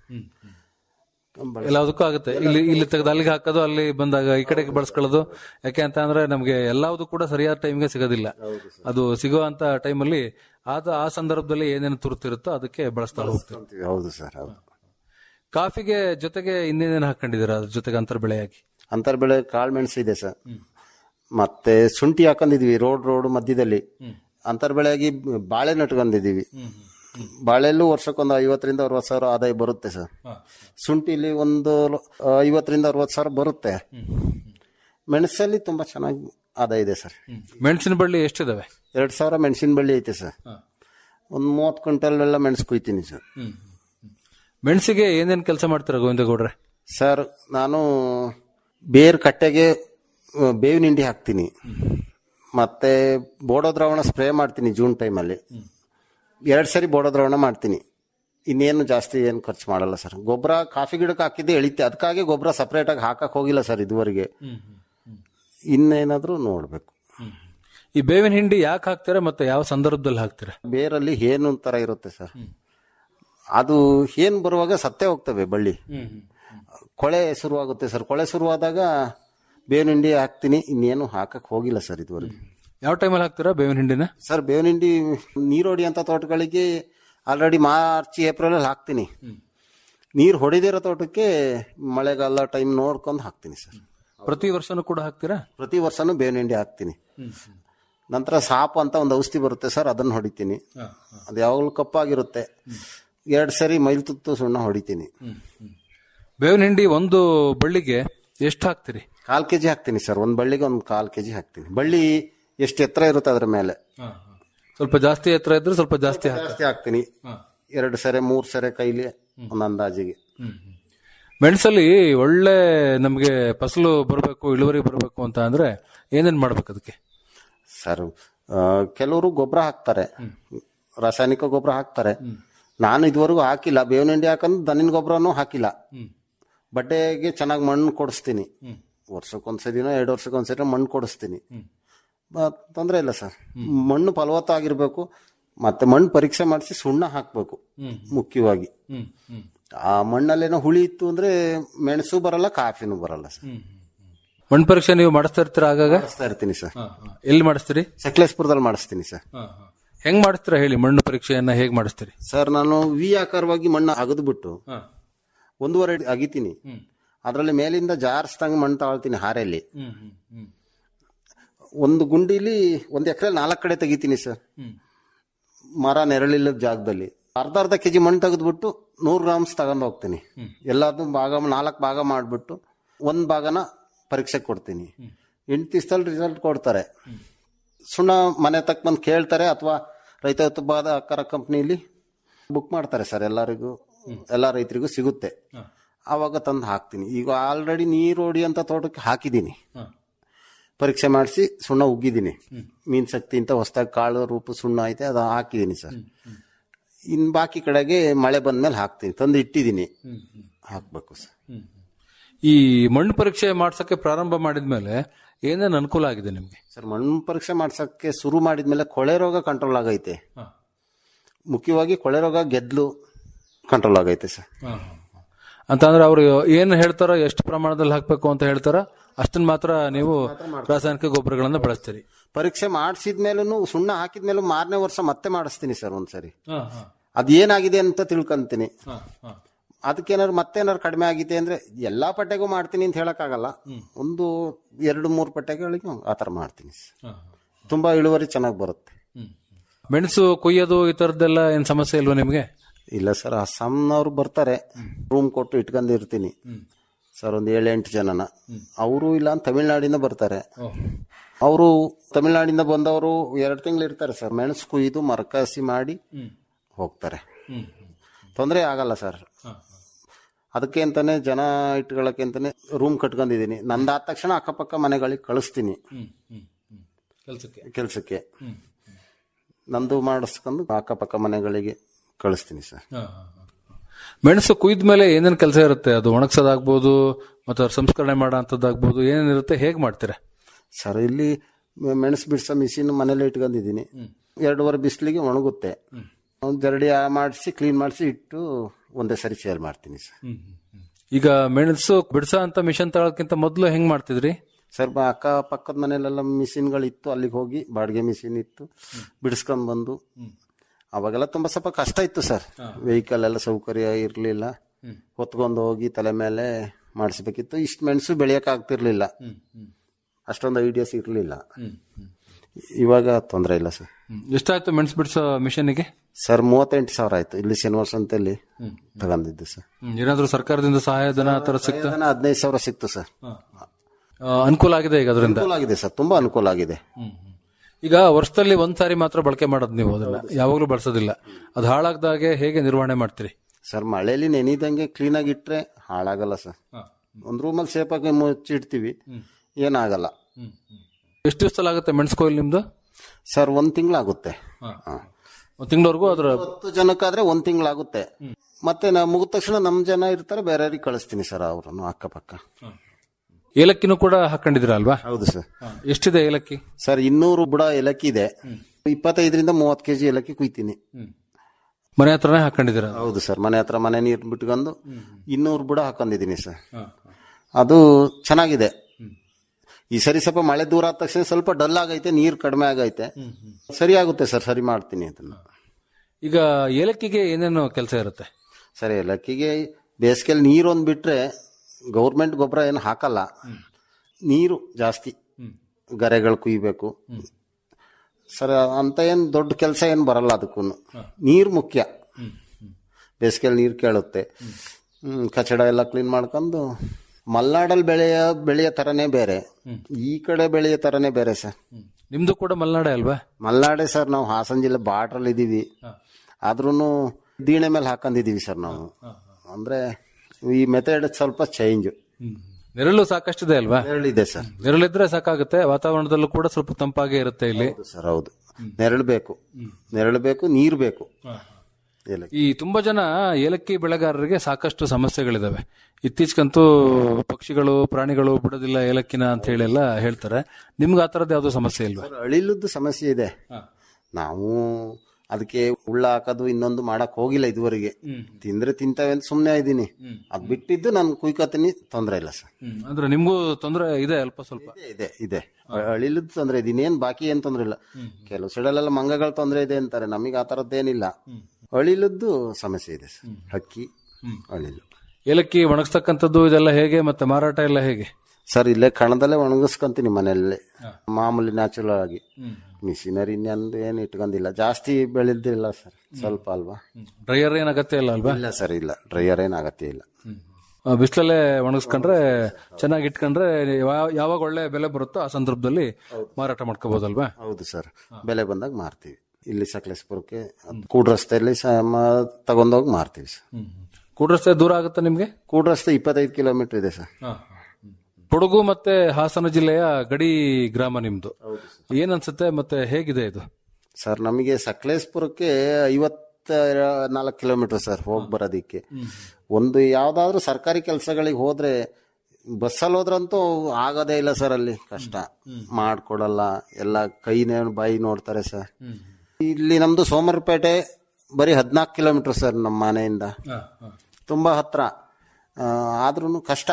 ಎಲ್ಲದಕ್ಕೂ ಆಗುತ್ತೆ ಇಲ್ಲಿ ಇಲ್ಲಿ ತೆಗೆದು ಅಲ್ಲಿಗೆ ಹಾಕೋದು ಅಲ್ಲಿ ಬಂದಾಗ ಈ ಕಡೆಗೆ ಬಳಸ್ಕೊಳ್ಳೋದು ಯಾಕೆ ಅಂತ ಅಂದ್ರೆ ನಮ್ಗೆ ಎಲ್ಲಾವುದು ಕೂಡ ಸರಿಯಾದ ಟೈಮ್ಗೆ ಸಿಗೋದಿಲ್ಲ ಅದು ಸಿಗುವಂತ ಟೈಮಲ್ಲಿ ಆದ ಆ ಸಂದರ್ಭದಲ್ಲಿ ಏನೇನು ತುರ್ತಿರುತ್ತೋ ಅದಕ್ಕೆ ಬಳಸ್ತಾ ಹೋಗ್ತೀವಿ ಹೌದು ಸರ್ ಹೌದು ಕಾಫಿಗೆ ಜೊತೆಗೆ ಇನ್ನೇನೇನು ಹಾಕೊಂಡಿದ್ದೀರಾ ಅದ್ರ ಜೊತೆಗೆ ಅಂತರ ಬೆಳೆಯಾಗಿ ಅಂತರ್ ಬೆಳೆ ಕಾಳು ಮೆಣಸು ಇದೆ ಸರ್ ಮತ್ತೆ ಶುಂಠಿ ಹಾಕೊಂಡಿದೀವಿ ರೋಡ್ ರೋಡ್ ಮಧ್ಯದಲ್ಲಿ ಅಂತರ್ ಬೆಳೆಯಾಗಿ ಬಾಳೆ ನಟ್ಕೊಂಡಿದೀವಿ ಬಾಳೆಲ್ಲೂ ವರ್ಷಕ್ಕೊಂದು ಐವತ್ತರಿಂದ ಅರವತ್ತು ಸಾವಿರ ಆದಾಯ ಬರುತ್ತೆ ಸರ್ ಶುಂಠಿಲಿ ಒಂದು ಆ, ಐವತ್ತರಿಂದ ಅರವತ್ತು ಸಾವಿರ ಬರುತ್ತೆ ಮೆಣಸಲ್ಲಿ ತುಂಬಾ ಚೆನ್ನಾಗಿ ಆದಾಯ ಇದೆ ಸರ್ ಮೆಣಸಿನ ಬಳ್ಳಿ ಎಷ್ಟಿದಾವೆ ಎರಡ್ ಸಾವಿರ ಮೆಣಸಿನ ಬಳ್ಳಿ ಐತೆ ಸರ್ ಒಂದು ಮೂವತ್ತು ಕ್ವಿಂಟಲ್ ಎಲ್ಲ ಮೆಣಸು ಕುಯ್ತೀನಿ ಸರ್ ಮೆಣಸಿಗೆ ಏನೇನ್ ಕೆಲಸ ಮಾಡ್ತೀರಾ ಗೋವಿಂದಗೌಡ್ರೆ ಸರ್ ನಾನು ಬೇರ್ ಕಟ್ಟೆಗೆ ಆ, ಬೇವಿನ ಹಿಂಡಿ ಹಾಕ್ತೀನಿ ಮತ್ತೆ ಬೋಡೋ ದ್ರಾವಣ ಸ್ಪ್ರೇ ಮಾಡ್ತೀನಿ ಜೂನ್ ಟೈಮಲ್ಲಿ ಎರಡು ಸರಿ ಬೋಡೋ ದ್ರಾವಣ ಮಾಡ್ತೀನಿ ಇನ್ನೇನು ಜಾಸ್ತಿ ಏನು ಖರ್ಚು ಮಾಡಲ್ಲ ಸರ್ ಗೊಬ್ಬರ ಕಾಫಿ ಗಿಡಕ್ಕೆ ಹಾಕಿದ್ದೆ ಎಳಿತೆ ಅದಕ್ಕಾಗಿ ಗೊಬ್ಬರ ಸಪ್ರೇಟಾಗಿ ಹಾಕಕ್ ಹೋಗಿಲ್ಲ ಸರ್ ಇದುವರೆಗೆ ಇನ್ನೇನಾದ್ರೂ ನೋಡ್ಬೇಕು ಈ ಬೇವಿನ ಹಿಂಡಿ ಯಾಕೆ ಹಾಕ್ತಾರೆ ಮತ್ತೆ ಯಾವ ಸಂದರ್ಭದಲ್ಲಿ ಹಾಕ್ತೀರಾ ಬೇರಲ್ಲಿ ಏನು ತರ ಇರುತ್ತೆ ಸರ್ ಅದು ಏನ್ ಬರುವಾಗ ಸತ್ತೇ ಹೋಗ್ತವೆ ಬಳ್ಳಿ ಕೊಳೆ ಶುರುವಾಗುತ್ತೆ ಸರ್ ಕೊಳೆ ಶುರುವಾದಾಗ ಬೇವಿನ ಹಿಂಡಿ ಹಾಕ್ತೀನಿ ಇನ್ನೇನು ಹಾಕಕ್ ಹೋಗಿಲ್ಲ ಸರ್ ಇದುವರೆಗೆ ಯಾವ ಟೈಮಲ್ಲಿ ಹಾಕ್ತೀರಾ ಬೇವಿನ ಹಿಂಡಿನ ಸರ್ ಬೇವಿನ ಹಿಂಡಿ ನೀರು ಅಂತ ತೋಟಗಳಿಗೆ ಆಲ್ರೆಡಿ ಮಾರ್ಚ್ ಏಪ್ರಿಲ್ ಅಲ್ಲಿ ಹಾಕ್ತೀನಿ ನೀರು ಹೊಡೆದಿರೋ ತೋಟಕ್ಕೆ ಮಳೆಗಾಲ ಟೈಮ್ ನೋಡ್ಕೊಂಡು ಹಾಕ್ತೀನಿ ಸರ್ ಪ್ರತಿ ವರ್ಷನೂ ಕೂಡ ಹಾಕ್ತೀರಾ ಪ್ರತಿ ವರ್ಷನೂ ಬೇವಿನ ಹಿಂಡಿ ಹಾಕ್ತೀನಿ ನಂತರ ಸಾಪ್ ಅಂತ ಒಂದು ಔಷಧಿ ಬರುತ್ತೆ ಸರ್ ಅದನ್ನ ಹೊಡಿತೀನಿ ಅದು ಯಾವಾಗಲೂ ಕಪ್ಪಾಗಿರುತ್ತೆ ಎರಡು ಸರಿ ಮೈಲ್ ತುತ್ತು ಸುಣ್ಣ ಹೊಡಿತೀನಿ ಬೇವಿನ ಹಿಂಡಿ ಒಂದು ಬಳ್ಳಿಗೆ ಎಷ್ಟು ಹಾಕ್ತೀರಿ ಕಾಲ್ ಕೆಜಿ ಹಾಕ್ತೀನಿ ಸರ್ ಒಂದ್ ಬಳ್ಳಿಗೆ ಒಂದು ಕಾಲ್ ಕೆಜಿ ಹಾಕ್ತೀನಿ ಬಳ್ಳಿ ಎಷ್ಟು ಎತ್ತರ ಇರುತ್ತೆ ಅದ್ರ ಮೇಲೆ ಸ್ವಲ್ಪ ಜಾಸ್ತಿ ಎತ್ತರ ಇದ್ರೆ ಸ್ವಲ್ಪ ಜಾಸ್ತಿ ಹಾಕಿ ಜಾಸ್ತಿ ಹಾಕ್ತೀನಿ ಎರಡು ಸರೆ ಮೂರ್ ಸರೆ ಕೈಲಿ ಒಂದು ಅಂದಾಜಿಗೆ ಮೆಣಸಲ್ಲಿ ಒಳ್ಳೆ ನಮಗೆ ಫಸಲು ಬರಬೇಕು ಇಳುವರಿ ಬರಬೇಕು ಅಂತ ಅಂದ್ರೆ ಏನೇನ್ ಮಾಡ್ಬೇಕು ಅದಕ್ಕೆ ಸರ್ ಕೆಲವರು ಗೊಬ್ಬರ ಹಾಕ್ತಾರೆ ರಾಸಾಯನಿಕ ಗೊಬ್ಬರ ಹಾಕ್ತಾರೆ ನಾನು ಇದುವರೆಗೂ ಹಾಕಿಲ್ಲ ಬೇವಿನ ಹಿಂಡಿ ಹಾಕಂದ್ ದನಿನ ಗೊಬ್ಬರನೂ ಹಾಕಿಲ್ಲ ಬಡ್ಡೆಗೆ ಚೆನ್ನಾಗಿ ಮಣ್ಣು ಕೊಡಿಸ್ತೀನಿ ವರ್ಷಕ್ಕೊಂದ್ಸದಿನೋ ಎರಡು ವರ್ಷಕ್ಕೊಂದ್ಸರಿ ಮಣ್ಣು ಕೊಡಿಸ್ತೀನಿ ಬ- ತೊಂದ್ರೆ ಇಲ್ಲ ಸರ್ ಮಣ್ಣು ಫಲವತ್ತಾಗಿರ್ಬೇಕು ಮತ್ತೆ ಮಣ್ಣು ಪರೀಕ್ಷೆ ಮಾಡಿಸಿ ಸುಣ್ಣ ಹಾಕ್ಬೇಕು ಮುಖ್ಯವಾಗಿ ಆ ಮಣ್ಣಲ್ಲೇನೋ ಹುಳಿ ಇತ್ತು ಅಂದ್ರೆ ಮೆಣಸು ಬರಲ್ಲ ಕಾಫಿನೂ ಬರಲ್ಲ ಸರ್ ಮಣ್ಣು ಪರೀಕ್ಷೆ ನೀವು ಮಾಡಿಸ್ತಾ ಇರ್ತೀರಾ ಆಗಾಗ ಮಾಡಿಸ್ತಾ ಇರ್ತೀನಿ ಸರ್ ಎಲ್ಲಿ ಮಾಡಿಸ್ತೀರಿ ಸಕಲೇಶ್ಪುರದಲ್ಲಿ ಮಾಡಿಸ್ತೀನಿ ಸರ್ ಹೆಂಗ್ ಮಾಡಿಸ್ತೀರಾ ಹೇಳಿ ಮಣ್ಣು ಪರೀಕ್ಷೆಯನ್ನ ಹೇಗ್ ಮಾಡಿಸ್ತೀರಿ ಸರ್ ನಾನು ವಿ ಆಕಾರವಾಗಿ ಮಣ್ಣು ಅಗದ್ಬಿಟ್ಟು ಒಂದೂವರೆ ಅಡಿ ಅಗಿತೀನಿ ಅದರಲ್ಲಿ ಮೇಲಿಂದ ಜಾರ್ಸ್ದಂಗೆ ಮಣ್ಣು ತಗೊಳ್ತೀನಿ ಹಾರೆಯಲ್ಲಿ ಒಂದು ಗುಂಡಿಲಿ ಒಂದು ಎಕರೆ ನಾಲ್ಕು ಕಡೆ ತೆಗಿತೀನಿ ಸರ್ ಮರ ನೆರಳಿಲ್ಲದ ಜಾಗದಲ್ಲಿ ಅರ್ಧ ಅರ್ಧ ಕೆಜಿ ಮಣ್ಣು ತೆಗೆದ್ಬಿಟ್ಟು ನೂರು ಗ್ರಾಮ್ಸ್ ತಗೊಂಡು ಹೋಗ್ತೀನಿ ಎಲ್ಲದೂ ಭಾಗ ನಾಲ್ಕು ಭಾಗ ಮಾಡಿಬಿಟ್ಟು ಒಂದು ಭಾಗನ ಪರೀಕ್ಷೆಗೆ ಕೊಡ್ತೀನಿ ಎಂಟು ದಿವಸದಲ್ಲಿ ರಿಸಲ್ಟ್ ಕೊಡ್ತಾರೆ ಸುಣ್ಣ ಮನೆ ತಕ್ಕ ಬಂದು ಕೇಳ್ತಾರೆ ಅಥವಾ ರೈತ ಉತ್ಪಾದ ಆಕಾರ ಕಂಪ್ನಿಲಿ ಬುಕ್ ಮಾಡ್ತಾರೆ ಸರ್ ಎಲ್ಲರಿಗೂ ಎಲ್ಲ ರೈತರಿಗೂ ಸಿಗುತ್ತೆ ಆವಾಗ ತಂದು ಹಾಕ್ತೀನಿ ಈಗ ಆಲ್ರೆಡಿ ನೀರು ಹೊಡಿಯಂತ ತೋಟಕ್ಕೆ ಹಾಕಿದ್ದೀನಿ ಪರೀಕ್ಷೆ ಮಾಡಿಸಿ ಸುಣ್ಣ ಉಗ್ಗಿದ್ದೀನಿ ಮೀನ್ ಶಕ್ತಿ ಅಂತ ಹೊಸದಾಗಿ ಕಾಳು ರೂಪು ಸುಣ್ಣ ಐತೆ ಅದು ಹಾಕಿದ್ದೀನಿ ಸರ್ ಇನ್ ಬಾಕಿ ಕಡೆಗೆ ಮಳೆ ಬಂದ್ಮೇಲೆ ಹಾಕ್ತೀನಿ ತಂದು ಇಟ್ಟಿದ್ದೀನಿ ಹಾಕ್ಬೇಕು ಸರ್ ಈ ಮಣ್ಣು ಪರೀಕ್ಷೆ ಮಾಡ್ಸಕ್ಕೆ ಪ್ರಾರಂಭ ಮಾಡಿದ್ಮೇಲೆ ಏನೇನು ಅನುಕೂಲ ಆಗಿದೆ ನಿಮ್ಗೆ ಸರ್ ಮಣ್ಣು ಪರೀಕ್ಷೆ ಮಾಡ್ಸಕ್ಕೆ ಶುರು ಮಾಡಿದ್ಮೇಲೆ ಕೊಳೆ ರೋಗ ಕಂಟ್ರೋಲ್ ಆಗೈತೆ ಮುಖ್ಯವಾಗಿ ಕೊಳೆ ರೋಗ ಗೆದ್ಲು ಕಂಟ್ರೋಲ್ ಆಗೈತೆ ಸರ್ ಅಂತಂದ್ರೆ ಅವ್ರು ಏನ್ ಹೇಳ್ತಾರೋ ಎಷ್ಟು ಪ್ರಮಾಣದಲ್ಲಿ ಹಾಕ್ಬೇಕು ಅಂತ ಹೇಳ್ತಾರ ಅಷ್ಟನ್ನ ಮಾತ್ರ ನೀವು ರಾಸಾಯನಿಕ ಗೊಬ್ಬರಗಳನ್ನ ಬಳಸ್ತೀರಿ ಪರೀಕ್ಷೆ ಮಾಡಿಸಿದ್ಮೇಲೂ ಸುಣ್ಣ ಹಾಕಿದ್ಮೇಲೂ ಮಾರನೇ ವರ್ಷ ಮತ್ತೆ ಮಾಡಿಸ್ತೀನಿ ಸರ್ ಒಂದ್ಸರಿ ಅದ್ ಏನಾಗಿದೆ ಅಂತ ತಿಳ್ಕೊಂತೀನಿ ಅದಕ್ಕೇನಾದ್ರು ಮತ್ತೇನಾದ್ರು ಕಡಿಮೆ ಆಗಿದೆ ಅಂದ್ರೆ ಎಲ್ಲಾ ಪಟ್ಟೆಗೂ ಮಾಡ್ತೀನಿ ಅಂತ ಹೇಳಕ್ಕಾಗಲ್ಲ ಒಂದು ಎರಡು ಮೂರು ಪಟ್ಟೆಗಳಿಗೆ ಆತರ ಮಾಡ್ತೀನಿ ಸರ್. ತುಂಬಾ ಇಳುವರಿ ಚೆನ್ನಾಗಿ ಬರುತ್ತೆ ಮೆಣಸು ಕೊಯ್ಯೋದು ಈ ತರದ್ದೆಲ್ಲ ಏನ್ ಸಮಸ್ಯೆ ಇಲ್ವಾ ನಿಮ್ಗೆ ಇಲ್ಲ ಸರ್ ಅಸ್ಸಾಂನವ್ರು ಬರ್ತಾರೆ ರೂಮ್ ಕೊಟ್ಟು ಇಟ್ಕೊಂಡಿರ್ತೀನಿ ಸರ್ ಒಂದು ಏಳೆಂಟು ಜನನ ಅವರು ಇಲ್ಲ ಅಂತ ತಮಿಳ್ನಾಡಿಂದ ಬರ್ತಾರೆ ಅವರು ತಮಿಳ್ನಾಡಿಂದ ಬಂದವರು ಎರಡು ತಿಂಗಳು ಇರ್ತಾರೆ ಸರ್ ಮೆಣಸು ಕುಯ್ದು ಮರಕಾಸಿ ಮಾಡಿ ಹೋಗ್ತಾರೆ ತೊಂದರೆ ಆಗಲ್ಲ ಸರ್ ಅದಕ್ಕೆ ಅಂತಾನೆ ಜನ ಇಟ್ಕೊಳ್ಳಕ್ಕೆ ಅಂತಾನೆ ರೂಮ್ ಕಟ್ಕೊಂಡಿದ್ದೀನಿ ನಂದಾದ ತಕ್ಷಣ ಅಕ್ಕಪಕ್ಕ ಮನೆಗಳಿಗೆ ಕಳಿಸ್ತೀನಿ ಕೆಲಸಕ್ಕೆ ಕೆಲಸಕ್ಕೆ ನಂದು ಮಾಡಿಸ್ಕೊಂಡು ಅಕ್ಕಪಕ್ಕ ಮನೆಗಳಿಗೆ ಕಳಿಸ್ತೀನಿ ಸರ್ ಮೆಣಸು ಕುಯ್ದ ಮೇಲೆ ಏನೇನ್ ಕೆಲಸ ಇರುತ್ತೆ ಅದು ಒಣಗ್ಸೋದಾಗ್ಬೋದು ಮತ್ತೆ ಅದ್ರ ಸಂಸ್ಕರಣೆ ಮಾಡೋ ಅಂತದ್ದಾಗ್ಬೋದು ಏನೇನಿರುತ್ತೆ ಹೇಗ್ ಮಾಡ್ತೀರಾ ಸರ್ ಇಲ್ಲಿ ಮ- ಮೆಣಸು ಬಿಡಿಸೋ ಮಿಷಿನ್ ಮನೇಲಿ ಇಟ್ಕೊಂಡಿದ್ದೀನಿ ಎರಡೂವರೆ ಬಿಸಿಲಿಗೆ ಒಣಗುತ್ತೆ ಒಂದ್ ಜರಡಿ ಮಾಡಿಸಿ ಕ್ಲೀನ್ ಮಾಡಿಸಿ ಇಟ್ಟು ಒಂದೇ ಸರಿ ಸೇಲ್ ಮಾಡ್ತೀನಿ ಸರ್ ಈಗ ಮೆಣಸು ಬಿಡ್ಸೋ ಅಂತ ಮಿಷನ್ ತಗೊಳಕ್ಕಿಂತ ಮೊದಲು ಹೆಂಗ್ ಮಾಡ್ತಿದ್ರಿ ಸರ್ ಬ- ಅಕ್ಕ ಪಕ್ಕದ ಮನೇಲೆಲ್ಲ ಮಿಷಿನ್ಗಳಿತ್ತು ಅಲ್ಲಿಗೆ ಹೋಗಿ ಬಾಡಿಗೆ ಮಿಷಿನ್ ಇತ್ತು ಬಿಡಿಸ್ಕೊಂಡ್ ಬಂದು ಅವಾಗೆಲ್ಲ ತುಂಬಾ ಸ್ವಲ್ಪ ಕಷ್ಟ ಇತ್ತು ಸರ್ ವೆಹಿಕಲ್ ಎಲ್ಲ ಸೌಕರ್ಯ ಇರಲಿಲ್ಲ ಹೊತ್ಕೊಂಡು ಹೋಗಿ ತಲೆ ಮೇಲೆ ಮಾಡಿಸ್ಬೇಕಿತ್ತು ಇಷ್ಟು ಮೆಣಸು ಬೆಳೆಯಕ್ ಆಗ್ತಿರ್ಲಿಲ್ಲ ಅಷ್ಟೊಂದು ಐಡಿಯಾಸ್ ಇರಲಿಲ್ಲ ಇವಾಗ ತೊಂದರೆ ಇಲ್ಲ ಸರ್ ಎಷ್ಟಾಯ್ತು ಮೆಣಸು ಬಿಡಿಸೋ ಮಿಷನ್ಗೆ ಸರ್ ಮೂವತ್ತೆಂಟು ಸಾವಿರ ಆಯ್ತು ಇಲ್ಲಿ ಶನಿವಾರ ಸಂತೆಯಲ್ಲಿ ತಗೊಂಡಿದ್ದು ಸರ್ ಏನಾದ್ರೂ ಸರ್ಕಾರದಿಂದ ಸಹಾಯಧನ ಆ ಥರ ಸಿಕ್ತ ಅದನ್ನ ಹದಿನೈದು ಸಾವಿರ ಸಿಕ್ತು ಸರ್ ಅನುಕೂಲ ಆಗಿದೆ ಈಗ ಅದರಿಂದ ಅನುಕೂಲ ಆಗಿದೆ ಸರ್ ತುಂಬಾ ಅನುಕೂಲ ಆಗಿದೆ ಈಗ ವರ್ಷದಲ್ಲಿ ಒಂದ್ ಸಾರಿ ಮಾತ್ರ ಬಳಕೆ ಮಾಡೋದು ನೀವು ಅದನ್ನ ಯಾವಾಗ್ಲೂ ಬಳಸೋದಿಲ್ಲ ಅದು ಹಾಳಾಗ್ದಾಗೆ ಹೇಗೆ ನಿರ್ವಹಣೆ ಮಾಡ್ತೀರಿ ಸರ್ ಮಳೆಯಲ್ಲಿ ನೆನೆದಂಗೆ ಕ್ಲೀನ್ ಆಗಿ ಇಟ್ರೆ ಹಾಳಾಗಲ್ಲ ಸರ್ ಒಂದ್ ರೂಮಲ್ಲಿ ಸೇಫ್ ಆಗಿ ಮುಚ್ಚಿಡ್ತೀವಿ ಏನಾಗಲ್ಲ ಎಷ್ಟು ದಿವಸ ಆಗುತ್ತೆ ಮೆಣಸು ಕೊಯ್ಲು ನಿಮ್ದು ಸರ್ ಒಂದ್ ತಿಂಗಳಾಗುತ್ತೆ ಒಂದ್ ತಿಂಗಳವರೆಗೂ ಅದ್ರ ಹತ್ತು ಜನಕ್ಕಾದ್ರೆ ಒಂದ್ ತಿಂಗಳಾಗುತ್ತೆ ಮತ್ತೆ ನಾ ಮುಗಿದ ತಕ್ಷಣ ನಮ್ ಜನ ಇರ್ತಾರೆ ಬೇರೆಯವ್ರಿಗೆ ಕಳಿಸ್ತೀನಿ ಸರ್ ಅವ್ರನ್ನು ಅಕ್ಕಪಕ್ಕ ಏಲಕ್ಕಿನೂ ಕೂಡ ಹಾಕೊಂಡಿದ್ದೀರ ಅಲ್ವಾ ಹೌದು ಸರ್ ಎಷ್ಟಿದೆ ಏಲಕ್ಕಿ ಸರ್ ಇನ್ನೂರು ಬುಡ ಏಲಕ್ಕಿ ಇದೆ ಇಪ್ಪತ್ತೈದರಿಂದ ಮೂವತ್ತು ಕೆಜಿ ಏಲಕ್ಕಿ ಕುಯ್ತೀನಿ ಮನೆ ಹತ್ರನೇ ಹಾಕೊಂಡಿದ್ದೀರ ಹೌದು ಸರ್ ಮನೆ ಹತ್ರ ಮನೆ ನೀರು ಬಿಟ್ಕೊಂಡು ಇನ್ನೂರು ಬುಡ ಹಾಕೊಂಡಿದ್ದೀನಿ ಸರ್ ಅದು ಚೆನ್ನಾಗಿದೆ ಈ ಸರಿ ಸ್ವಲ್ಪ ಮಳೆ ದೂರ ಆದ ತಕ್ಷಣ ಸ್ವಲ್ಪ ಡಲ್ ಆಗೈತೆ ನೀರು ಕಡಿಮೆ ಆಗೈತೆ ಸರಿ ಆಗುತ್ತೆ ಸರ್ ಸರಿ ಮಾಡ್ತೀನಿ ಅದನ್ನ ಈಗ ಏಲಕ್ಕಿಗೆ ಏನೇನು ಕೆಲಸ ಇರುತ್ತೆ ಸರಿ ಏಲಕ್ಕಿಗೆ ಬೇಸಿಗೆಯಲ್ಲಿ ನೀರು ಒಂದು ಬಿಟ್ರೆ ಗೌರ್ಮೆಂಟ್ ಗೊಬ್ಬರ ಏನು ಹಾಕಲ್ಲ ನೀರು ಜಾಸ್ತಿ ಗರೆಗಳು ಕುಯ್ಬೇಕು ಸರ್ ಅಂತ ಏನು ದೊಡ್ಡ ಕೆಲಸ ಏನು ಬರಲ್ಲ ಅದಕ್ಕೂ ನೀರು ಮುಖ್ಯ ಬೇಸಿಗೆಯಲ್ಲಿ ನೀರು ಕೇಳುತ್ತೆ ಹ್ಮ್, ಕಚಡ ಎಲ್ಲ ಕ್ಲೀನ್ ಮಾಡ್ಕೊಂಡು ಮಲ್ನಾಡಲ್ಲಿ ಬೆಳೆಯ ಬೆಳೆಯ ಥರನೇ ಬೇರೆ ಈ ಕಡೆ ಬೆಳೆಯ ಥರನೇ ಬೇರೆ ಸರ್ ನಿಮ್ದು ಕೂಡ ಮಲೆನಾಡೆ ಅಲ್ವಾ ಮಲ್ನಾಡೆ ಸರ್ ನಾವು ಹಾಸನ ಜಿಲ್ಲೆ ಬಾಟ್ರಲ್ಲಿ ಇದ್ದೀವಿ ಆದ್ರೂ ದೀಣೆ ಮೇಲೆ ಹಾಕೊಂಡಿದೀವಿ ಸರ್ ನಾವು ಅಂದ್ರೆ ಈ ಮೆಥಡ್ ಸ್ವಲ್ಪ ಚೇಂಜ್ ನೆರಳು ಸಾಕಷ್ಟಿದೆ ಅಲ್ವಾ ನೆರಳಿದೆ ಸರ್ ನೆರಳಿದ್ರೆ ಸಾಕಾಗುತ್ತೆ ವಾತಾವರಣದಲ್ಲೂ ಕೂಡ ಸ್ವಲ್ಪ ತಂಪಾಗೇ ಇರುತ್ತೆ ಇಲ್ಲಿ ಹೌದು ಸರ್ ಹೌದು ನೆರಳು ಬೇಕು ನೆರಳು ಬೇಕು ನೀರು ಬೇಕು ಏಲಕ್ಕಿ ಈ ತುಂಬಾ ಜನ ಏಲಕ್ಕಿ ಬೆಳೆಗಾರರಿಗೆ ಸಾಕಷ್ಟು ಸಮಸ್ಯೆಗಳಿದಾವೆ ಇತ್ತೀಚೆಗಂತೂ ಪಕ್ಷಿಗಳು ಪ್ರಾಣಿಗಳು ಬಿಡೋದಿಲ್ಲ ಏಲಕ್ಕಿನ ಅಂತ ಹೇಳಿ ಎಲ್ಲ ಹೇಳ್ತಾರೆ ನಿಮ್ಗೆ ಆ ಥರದ್ದು ಯಾವ್ದು ಸಮಸ್ಯೆ ಇಲ್ವಾ ಸರ್, ಅಳಿಲದ್ದು ಸಮಸ್ಯೆ ಇದೆ ನಾವು ಅದಕ್ಕೆ ಉಳ್ಳ ಹಾಕೋದು ಇನ್ನೊಂದು ಮಾಡಕ್ ಹೋಗಿಲ್ಲ ಇದುವರೆಗೆ ತಿಂದ್ರೆ ತಿಂತಾವೆ ಅಂತ ಸುಮ್ಮನೆ ಇದ್ದೀನಿ ಅದ್ ಬಿಟ್ಟಿದ್ದು ನಾನು ಕುಯ್ಕೋತೀನಿ ತೊಂದರೆ ಇಲ್ಲ ಸರ್ ಅಂದ್ರೆ ನಿಮ್ಗೂ ತೊಂದರೆ ಇದೆ ಅಲ್ಪ ಸ್ವಲ್ಪ ಇದೆ ಇದೆ ಅಳಿಲದ್ ತೊಂದ್ರೆ ಇದೆ ಇನ್ನೇನ್ ಬಾಕಿ ಏನ್ ತೊಂದ್ರೆ ಇಲ್ಲ ಕೆಲವು ಸೈಡಲ್ಲೆಲ್ಲ ಮಂಗಗಳ ತೊಂದರೆ ಇದೆ ಅಂತಾರೆ ನಮಗೆ ಆ ತರದ್ದೇನಿಲ್ಲ ಅಳಿಲದ್ದು ಸಮಸ್ಯೆ ಇದೆ ಸರ್ ಹಕ್ಕಿ ಅಳಿಲು ಏಲಕ್ಕಿ ಒಣಗಿಸ್ತಕ್ಕಂಥದ್ದು ಇದೆಲ್ಲ ಹೇಗೆ ಮತ್ತೆ ಮಾರಾಟ ಎಲ್ಲ ಹೇಗೆ ಸರ್ ಇಲ್ಲೇ ಕಣದಲ್ಲೇ ಒಣಗಿಸ್ಕೊಂತೀನಿ ಮನೆಯಲ್ಲೇ ಮಾಮೂಲಿ ನ್ಯಾಚುರಲ್ ಆಗಿ ಮಿಷಿನರಿ ಇನ್ನೊಂದು ಏನು ಇಟ್ಕೊಂಡಿಲ್ಲ ಜಾಸ್ತಿ ಬೆಳೆದಿಲ್ಲ ಸರ್ ಸ್ವಲ್ಪ ಅಲ್ವಾ ಡ್ರೈಯರ್ ಏನ್ ಅಗತ್ಯ ಇಲ್ಲ ಅಲ್ವಾ ಇಲ್ಲ ಸರ್ ಇಲ್ಲ ಡ್ರೈಯರ್ ಏನು ಅಗತ್ಯ ಇಲ್ಲ ಆ, ಬಿಸ್ಲಲ್ಲೇ ಒಣಗಿಸ್ಕೊಂಡ್ರೆ ಚೆನ್ನಾಗಿ ಇಟ್ಕೊಂಡ್ರೆ ಯಾವ- ಯಾವಾಗ ಒಳ್ಳೆ ಬೆಲೆ ಬರುತ್ತೋ ಆ ಸಂದರ್ಭದಲ್ಲಿ ಮಾರಾಟ ಮಾಡ್ಕೋಬಹುದಲ್ವಾ ಹೌದು ಸರ್ ಬೆಲೆ ಬಂದಾಗ ಮಾರ್ತೀವಿ ಇಲ್ಲಿ ಸಕಲೇಶ್ಪುರಕ್ಕೆ ಕೂಡ್ ರಸ್ತೆಯಲ್ಲಿ ಸ- ಮ- ತಗೊಂಡೋಗಿ ಮಾರ್ತೀವಿ ಸರ್ ಕೂಡ್ರಸ್ತೆ ದೂರ ಆಗುತ್ತಾ ನಿಮ್ಗೆ ಕೂಡ್ ರಸ್ತೆ ಇಪ್ಪತ್ತೈದು ಕಿಲೋಮೀಟರ್ ಇದೆ ಸರ್ ಕೊಡಗು ಮತ್ತೆ ಹಾಸನ ಜಿಲ್ಲೆಯ ಗಡಿ ಗ್ರಾಮ ನಿಮ್ದು ಏನ್ ಅನ್ಸುತ್ತೆ ಮತ್ತೆ ಹೇಗಿದೆ ಇದು ಸರ್ ನಮಗೆ ಸಕಲೇಶ್ಪುರಕ್ಕೆ ಐವತ್ತ ನಾಲ್ಕು ಕಿಲೋಮೀಟರ್ ಸರ್ ಹೋಗಿ ಬರೋದಿಕ್ಕೆ ಒಂದು ಯಾವ್ದಾದ್ರು ಸರ್ಕಾರಿ ಕೆಲಸಗಳಿಗೆ ಹೋದ್ರೆ ಬಸ್ಸಲ್ಲಿ ಹೋದ್ರಂತೂ ಆಗೋದೇ ಇಲ್ಲ ಸರ್ ಅಲ್ಲಿ ಕಷ್ಟ ಮಾಡ್ಕೊಡಲ್ಲ ಎಲ್ಲ ಕೈನೇ ಬಾಯಿ ನೋಡ್ತಾರೆ ಸರ್ ಇಲ್ಲಿ ನಮ್ದು ಸೋಮರಪೇಟೆ ಬರೀ ಹದಿನಾಲ್ಕು ಕಿಲೋಮೀಟರ್ ಸರ್ ನಮ್ಮ ಮನೆಯಿಂದ ತುಂಬಾ ಹತ್ರ ಆದ್ರೂ ಕಷ್ಟ